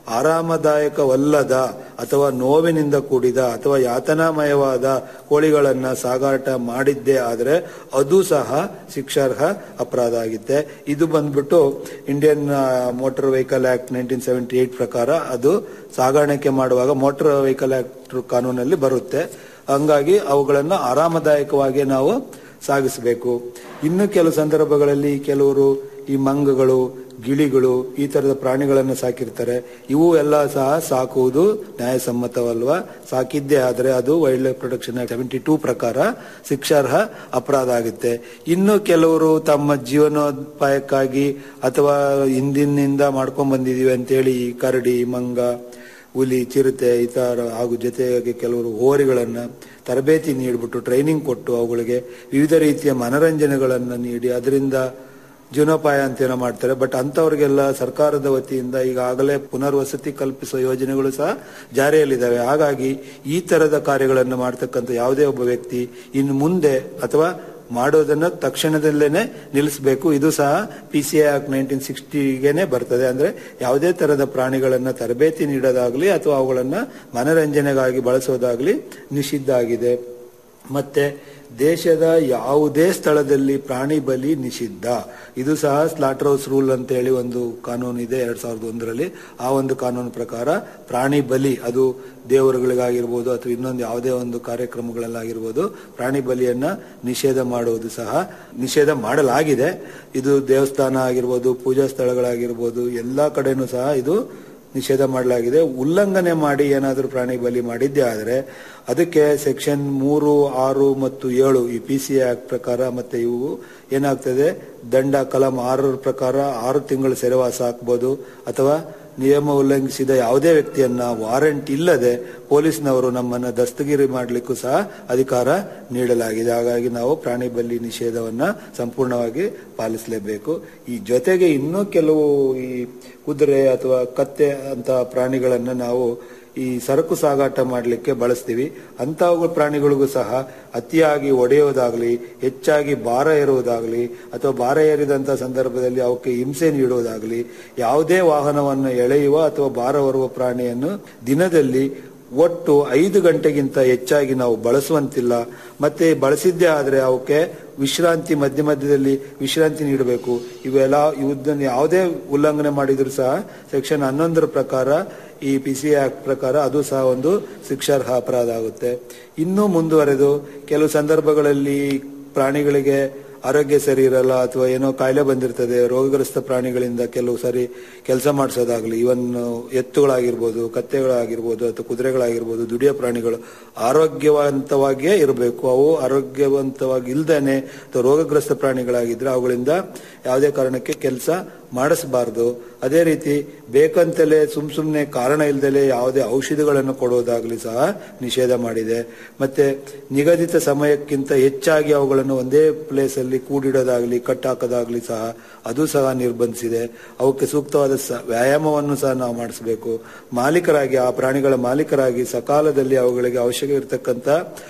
ಆರಾಮದಾಯಕವಲ್ಲದ ಅಥವಾ ನೋವಿನಿಂದ ಕೂಡಿದ ಅಥವಾ ಯಾತನಾಮಯವಾದ ಕೋಳಿಗಳನ್ನ ಸಾಗಾಟ ಮಾಡಿದ್ದೇ ಆದ್ರೆ ಅದು ಸಹ ಶಿಕ್ಷಾರ್ಹ ಅಪರಾಧ ಆಗುತ್ತೆ ಇದು ಬಂದ್ಬಿಟ್ಟು Indian motor vehicle act nineteen seventy eight ಪ್ರಕಾರ ಅದು ಸಾಗಾಣಿಕೆ ಮಾಡುವಾಗ ಮೋಟಾರ್ ವೆಹಿಕಲ್ ಆಕ್ಟ್ ಕಾನೂನಲ್ಲಿ ಬರುತ್ತೆ ಹಂಗಾಗಿ ಅವುಗಳನ್ನ ಆರಾಮದಾಯಕವಾಗಿ ನಾವು ಸಾಗಿಸಬೇಕು ಇನ್ನು ಕೆಲವು ಸಂದರ್ಭಗಳಲ್ಲಿ ಕೆಲವರು ಈ ಮಂಗಗಳು ಗಿಳಿಗಳು ಈ ತರದ ಪ್ರಾಣಿಗಳನ್ನು ಸಾಕಿರ್ತಾರೆ ಇವು ಎಲ್ಲ ಸಹ ಸಾಕುವುದು ನ್ಯಾಯಸಮ್ಮತವಲ್ವಾ ಸಾಕಿದ್ದೇ ಆದ್ರೆ ಅದು wildlife protection act seventy two ಪ್ರಕಾರ ಶಿಕ್ಷಾರ್ಹ ಅಪರಾಧ ಆಗುತ್ತೆ ಇನ್ನು ಕೆಲವರು ತಮ್ಮ ಜೀವನೋಪಾಯಕ್ಕಾಗಿ ಅಥವಾ ಹಿಂದಿನಿಂದ ಮಾಡ್ಕೊಂಡ್ ಬಂದಿದೀವಿ ಅಂತೇಳಿ ಈ ಕರಡಿ ಮಂಗ ಹುಲಿ ಚಿರತೆ ಈ ತರ ಹಾಗೂ ಜೊತೆಗೆ ಕೆಲವರು ಹೋರಿಗಳನ್ನ ತರಬೇತಿ ನೀಡಿಬಿಟ್ಟು ಟ್ರೈನಿಂಗ್ ಕೊಟ್ಟು ಅವುಗಳಿಗೆ ವಿವಿಧ ರೀತಿಯ ಮನರಂಜನೆಗಳನ್ನ ನೀಡಿ ಅದರಿಂದ ಜೀವನೋಪಾಯ ಅಂತ ಏನೋ ಮಾಡ್ತಾರೆ ಬಟ್ ಅಂತವ್ರಿಗೆಲ್ಲ ಸರ್ಕಾರದ ವತಿಯಿಂದ ಈಗಾಗಲೇ ಪುನರ್ವಸತಿ ಕಲ್ಪಿಸುವ ಯೋಜನೆಗಳು ಸಹ ಜಾರಿಯಲ್ಲಿದ್ದಾವೆ ಹಾಗಾಗಿ ಈ ತರದ ಕಾರ್ಯಗಳನ್ನು ಮಾಡ್ತಕ್ಕಂಥ ಯಾವುದೇ ಒಬ್ಬ ವ್ಯಕ್ತಿ ಇನ್ನು ಮುಂದೆ ಅಥವಾ ಮಾಡೋದನ್ನ ತಕ್ಷಣದಲ್ಲೇನೆ ನಿಲ್ಲಿಸಬೇಕು ಇದು ಸಹ P C I act nineteen ಸಿಕ್ಸ್ಟಿಗೆನೆ ಬರ್ತದೆ ಅಂದ್ರೆ ಯಾವುದೇ ತರದ ಪ್ರಾಣಿಗಳನ್ನ ತರಬೇತಿ ನೀಡೋದಾಗ್ಲಿ ಅಥವಾ ಅವುಗಳನ್ನ ಮನರಂಜನೆಗಾಗಿ ಬಳಸೋದಾಗ್ಲಿ ನಿಷಿದ್ಧ ಆಗಿದೆ ಮತ್ತೆ ದೇಶದ ಯಾವುದೇ ಸ್ಥಳದಲ್ಲಿ ಪ್ರಾಣಿ ಬಲಿ ನಿಷಿದ್ಧ ಇದು ಸಹ ಸ್ಲಾಟರ್ ಹೌಸ್ ರೂಲ್ ಅಂತ ಹೇಳಿ ಒಂದು ಕಾನೂನು ಇದೆ ಎರಡ್ ಸಾವಿರದ ಒಂದರಲ್ಲಿ ಆ ಒಂದು ಕಾನೂನು ಪ್ರಕಾರ ಪ್ರಾಣಿ ಬಲಿ ಅದು ದೇವರುಗಳಿಗಾಗಿರ್ಬೋದು ಅಥವಾ ಇನ್ನೊಂದು ಯಾವುದೇ ಒಂದು ಕಾರ್ಯಕ್ರಮಗಳಲ್ಲಾಗಿರ್ಬೋದು ಪ್ರಾಣಿ ಬಲಿಯನ್ನ ನಿಷೇಧ ಮಾಡುವುದು ಸಹ ನಿಷೇಧ ಮಾಡಲಾಗಿದೆ ಇದು ದೇವಸ್ಥಾನ ಆಗಿರ್ಬೋದು ಪೂಜಾ ಸ್ಥಳಗಳಾಗಿರ್ಬೋದು ಎಲ್ಲಾ ಕಡೆನೂ ಸಹ ಇದು ನಿಷೇಧ ಮಾಡಲಾಗಿದೆ ಉಲ್ಲಂಘನೆ ಮಾಡಿ ಏನಾದರೂ ಪ್ರಾಣಿ ಬಲಿ ಮಾಡಿದ್ದೇ ಆದರೆ ಅದಕ್ಕೆ ಸೆಕ್ಷನ್ ಮೂರು ಆರು ಮತ್ತು ಏಳು ಈ ಪಿ ಸಿ ಆಕ್ಟ್ ಪ್ರಕಾರ ಮತ್ತೆ ಇವು ಏನಾಗ್ತದೆ ದಂಡ ಕಲಂ ಆರರ ಪ್ರಕಾರ ಆರು ತಿಂಗಳು ಸೆರೆವಾಸ ಹಾಕ್ಬೋದು ಅಥವಾ ನಿಯಮ ಉಲ್ಲಂಘಿಸಿದ ಯಾವುದೇ ವ್ಯಕ್ತಿಯನ್ನ ವಾರೆಂಟ್ ಇಲ್ಲದೆ ಪೊಲೀಸ್ನವರು ನಮ್ಮನ್ನ ದಸ್ತಗಿರಿ ಮಾಡಲಿಕ್ಕೂ ಸಹ ಅಧಿಕಾರ ನೀಡಲಾಗಿದೆ ಹಾಗಾಗಿ ನಾವು ಪ್ರಾಣಿ ಬಲಿ ನಿಷೇಧವನ್ನ ಸಂಪೂರ್ಣವಾಗಿ ಪಾಲಿಸಲೇಬೇಕು ಈ ಜೊತೆಗೆ ಇನ್ನೂ ಕೆಲವು ಈ ಕುದುರೆ ಅಥವಾ ಕತ್ತೆ ಅಂತ ಪ್ರಾಣಿಗಳನ್ನ ನಾವು ಈ ಸರಕು ಸಾಗಾಟ ಮಾಡಲಿಕ್ಕೆ ಬಳಸ್ತೀವಿ ಅಂತಹ ಪ್ರಾಣಿಗಳಿಗೂ ಸಹ ಅತಿಯಾಗಿ ಒಡೆಯೋದಾಗ್ಲಿ ಹೆಚ್ಚಾಗಿ ಭಾರ ಏರುವುದಾಗ್ಲಿ ಅಥವಾ ಭಾರ ಏರಿದಂತ ಸಂದರ್ಭದಲ್ಲಿ ಅವಕ್ಕೆ ಹಿಂಸೆ ನೀಡುವುದಾಗ್ಲಿ ಯಾವುದೇ ವಾಹನವನ್ನು ಎಳೆಯುವ ಅಥವಾ ಭಾರ ಹೊರುವ ಪ್ರಾಣಿಯನ್ನು ದಿನದಲ್ಲಿ ಒಟ್ಟು ಐದು ಗಂಟೆಗಿಂತ ಹೆಚ್ಚಾಗಿ ನಾವು ಬಳಸುವಂತಿಲ್ಲ ಮತ್ತೆ ಬಳಸಿದ್ದೇ ಆದ್ರೆ ಅವಕ್ಕೆ ವಿಶ್ರಾಂತಿ ಮಧ್ಯ ಮಧ್ಯದಲ್ಲಿ ವಿಶ್ರಾಂತಿ ನೀಡಬೇಕು ಇವೆಲ್ಲ ಇದನ್ನು ಯಾವುದೇ ಉಲ್ಲಂಘನೆ ಮಾಡಿದ್ರು ಸಹ ಸೆಕ್ಷನ್ ಹನ್ನೊಂದರ ಪ್ರಕಾರ ಈ ಪಿ ಸಿ ಆಕ್ಟ್ ಪ್ರಕಾರ ಅದು ಸಹ ಒಂದು ಶಿಕ್ಷಾರ್ಹ ಅಪರಾಧ ಆಗುತ್ತೆ ಇನ್ನೂ ಮುಂದುವರೆದು ಕೆಲವು ಸಂದರ್ಭಗಳಲ್ಲಿ ಪ್ರಾಣಿಗಳಿಗೆ ಆರೋಗ್ಯ ಸರಿ ಇರಲ್ಲ ಅಥವಾ ಏನೋ ಕಾಯಿಲೆ ಬಂದಿರ್ತದೆ ರೋಗಗ್ರಸ್ತ ಪ್ರಾಣಿಗಳಿಂದ ಕೆಲವು ಸರಿ ಕೆಲಸ ಮಾಡಿಸೋದಾಗ್ಲಿ ಇವನ್ ಎತ್ತುಗಳಾಗಿರ್ಬೋದು ಕತ್ತೆಗಳಾಗಿರ್ಬೋದು ಅಥವಾ ಕುದುರೆಗಳಾಗಿರ್ಬೋದು ದುಡಿಯೋ ಪ್ರಾಣಿಗಳು ಆರೋಗ್ಯವಂತವಾಗಿಯೇ ಇರಬೇಕು ಅವು ಆರೋಗ್ಯವಂತವಾಗಿ ಇಲ್ದೇನೆ ಅಥವಾ ರೋಗಗ್ರಸ್ತ ಪ್ರಾಣಿಗಳಾಗಿದ್ರೆ ಅವುಗಳಿಂದ ಯಾವುದೇ ಕಾರಣಕ್ಕೆ ಕೆಲಸ ಮಾಡಿಸಬಾರ್ದು ಅದೇ ರೀತಿ ಬೇಕಂತಲೇ ಸುಮ್ ಸುಮ್ನೆ ಕಾರಣ ಇಲ್ದಲೆ ಯಾವುದೇ ಔಷಧಿಗಳನ್ನು ಕೊಡೋದಾಗ್ಲಿ ಸಹ ನಿಷೇಧ ಮಾಡಿದೆ ಮತ್ತೆ ನಿಗದಿತ ಸಮಯಕ್ಕಿಂತ ಹೆಚ್ಚಾಗಿ ಅವುಗಳನ್ನು ಒಂದೇ ಪ್ಲೇಸ್ ಅಲ್ಲಿ ಕೂಡಿಡೋದಾಗ್ಲಿ ಕಟ್ಟಾಕೋದಾಗ್ಲಿ ಸಹ ಅದು ಸಹ ನಿರ್ಬಂಧಿಸಿದೆ ಅವಕ್ಕೆ ಸೂಕ್ತವಾದ ಸ- ವ್ಯಾಯಾಮವನ್ನು ಸಹ ನಾವು ಮಾಡಿಸಬೇಕು ಮಾಲೀಕರಾಗಿ ಆ ಪ್ರಾಣಿಗಳ ಮಾಲೀಕರಾಗಿ ಸಕಾಲದಲ್ಲಿ ಅವುಗಳಿಗೆ ಅವಶ್ಯಕ ಇರತಕ್ಕಂತ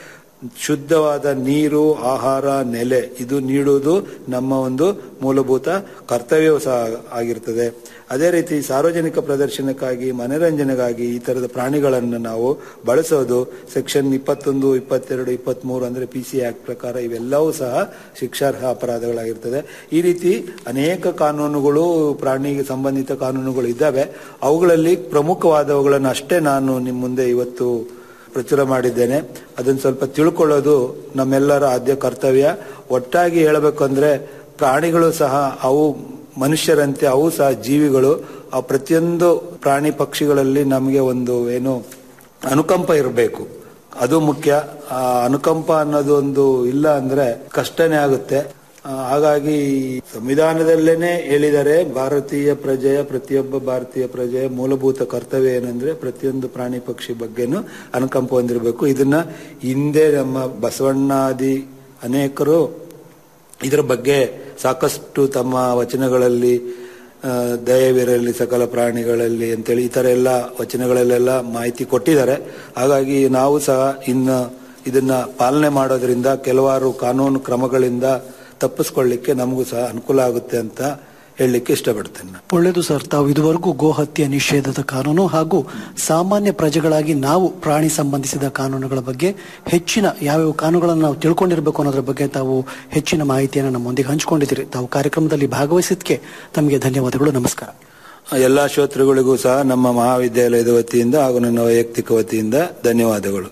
ಶುದ್ಧವಾದ ನೀರು ಆಹಾರ ನೆಲೆ ಇದು ನೀಡುವುದು ನಮ್ಮ ಒಂದು ಮೂಲಭೂತ ಕರ್ತವ್ಯವೂ ಸಹ ಆಗಿರ್ತದೆ ಅದೇ ರೀತಿ ಸಾರ್ವಜನಿಕ ಪ್ರದರ್ಶನಕ್ಕಾಗಿ ಮನರಂಜನೆಗಾಗಿ ಈ ತರದ ಪ್ರಾಣಿಗಳನ್ನು ನಾವು ಬಳಸೋದು ಸೆಕ್ಷನ್ ಇಪ್ಪತ್ತೊಂದು ಇಪ್ಪತ್ತೆರಡು ಇಪ್ಪತ್ಮೂರು ಅಂದ್ರೆ ಪಿ ಸಿ ಆಕ್ಟ್ ಪ್ರಕಾರ ಇವೆಲ್ಲವೂ ಸಹ ಶಿಕ್ಷಾರ್ಹ ಅಪರಾಧಗಳಾಗಿರ್ತದೆ ಈ ರೀತಿ ಅನೇಕ ಕಾನೂನುಗಳು ಪ್ರಾಣಿಗೆ ಸಂಬಂಧಿತ ಕಾನೂನುಗಳು ಇದ್ದಾವೆ ಅವುಗಳಲ್ಲಿ ಪ್ರಮುಖವಾದವುಗಳನ್ನು ಅಷ್ಟೇ ನಾನು ನಿಮ್ಮ ಮುಂದೆ ಇವತ್ತು ಪ್ರಚುರ ಮಾಡಿದ್ದೇನೆ ಅದನ್ನ ಸ್ವಲ್ಪ ತಿಳ್ಕೊಳ್ಳೋದು ನಮ್ಮೆಲ್ಲರ ಆದ್ಯ ಕರ್ತವ್ಯ ಒಟ್ಟಾಗಿ ಹೇಳಬೇಕು ಅಂದ್ರೆ ಪ್ರಾಣಿಗಳು ಸಹ ಅವು ಮನುಷ್ಯರಂತೆ ಅವು ಸಹ ಜೀವಿಗಳು ಆ ಪ್ರತಿಯೊಂದು ಪ್ರಾಣಿ ಪಕ್ಷಿಗಳಲ್ಲಿ ನಮಗೆ ಒಂದು ಏನು ಅನುಕಂಪ ಇರಬೇಕು ಅದು ಮುಖ್ಯ ಆ ಅನುಕಂಪ ಅನ್ನೋದು ಒಂದು ಇಲ್ಲ ಅಂದ್ರೆ ಕಷ್ಟನೇ ಆಗುತ್ತೆ ಆ, ಹಾಗಾಗಿ ಸಂವಿಧಾನದಲ್ಲೇನೆ ಹೇಳಿದ್ದಾರೆ ಭಾರತೀಯ ಪ್ರಜೆಯ ಪ್ರತಿಯೊಬ್ಬ ಭಾರತೀಯ ಪ್ರಜೆಯ ಮೂಲಭೂತ ಕರ್ತವ್ಯ ಏನಂದ್ರೆ ಪ್ರತಿಯೊಂದು ಪ್ರಾಣಿ ಪಕ್ಷಿ ಬಗ್ಗೆನೂ ಅನುಕಂಪ ಹೊಂದಿರಬೇಕು ಇದನ್ನ ಹಿಂದೆ ನಮ್ಮ ಬಸವಣ್ಣಾದಿ ಅನೇಕರು ಇದರ ಬಗ್ಗೆ ಸಾಕಷ್ಟು ತಮ್ಮ ವಚನಗಳಲ್ಲಿ ಆ, ದಯವಿರಲಿ ಸಕಲ ಪ್ರಾಣಿಗಳಲ್ಲಿ ಅಂತೇಳಿ ಈ ತರ ಎಲ್ಲ ವಚನಗಳಲ್ಲೆಲ್ಲ ಮಾಹಿತಿ ಕೊಟ್ಟಿದ್ದಾರೆ ಹಾಗಾಗಿ ನಾವು ಸಹ ಇನ್ನು ಇದನ್ನ ಪಾಲನೆ ಮಾಡೋದ್ರಿಂದ ಕೆಲವಾರು ಕಾನೂನು ಕ್ರಮಗಳಿಂದ ತಪ್ಪಿಸ್ಕೊಳ್ಳಿಕ್ಕೆ ನಮಗೂ ಸಹ ಅನುಕೂಲ ಆಗುತ್ತೆ ಅಂತ ಹೇಳಲಿಕ್ಕೆ ಇಷ್ಟಪಡ್ತೇನೆ ನಾನು. ಒಳ್ಳೆಯದು ಸರ್ ತಾವು ಇದುವರೆಗೂ ಗೋಹತ್ಯೆ ನಿಷೇಧದ ಕಾನೂನು ಹಾಗೂ ಸಾಮಾನ್ಯ ಪ್ರಜೆಗಳಾಗಿ ನಾವು ಪ್ರಾಣಿ ಸಂಬಂಧಿಸಿದ ಕಾನೂನುಗಳ ಬಗ್ಗೆ ಹೆಚ್ಚಿನ ಯಾವ್ಯಾವ ಕಾನೂನುಗಳನ್ನು ನಾವು ತಿಳ್ಕೊಂಡಿರಬೇಕು ಅನ್ನೋದ್ರ ಬಗ್ಗೆ ತಾವು ಹೆಚ್ಚಿನ ಮಾಹಿತಿಯನ್ನು ನಮ್ಮೊಂದಿಗೆ ಹಂಚಿಕೊಂಡಿದ್ದೀರಿ ತಾವು ಕಾರ್ಯಕ್ರಮದಲ್ಲಿ ಭಾಗವಹಿಸಿದ್ದಕ್ಕೆ ತಮಗೆ ಧನ್ಯವಾದಗಳು ನಮಸ್ಕಾರ ಎಲ್ಲಾ ಶ್ರೋತೃಗಳಿಗೂ ಸಹ ನಮ್ಮ ಮಹಾವಿದ್ಯಾಲಯದ ವತಿಯಿಂದ ಹಾಗೂ ನನ್ನ ವೈಯಕ್ತಿಕ ವತಿಯಿಂದ ಧನ್ಯವಾದಗಳು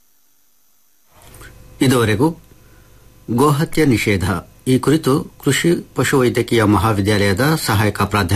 ಇದುವರೆಗೂ ಗೋಹತ್ಯೆ ನಿಷೇಧ ಈ ಕುರಿತು ಕೃಷಿ ಪಶುವೈದ್ಯಕೀಯ ಮಹಾವಿದ್ಯಾಲಯದ ಸಹಾಯಕ ಪ್ರಾಧ್ಯಾಪಕ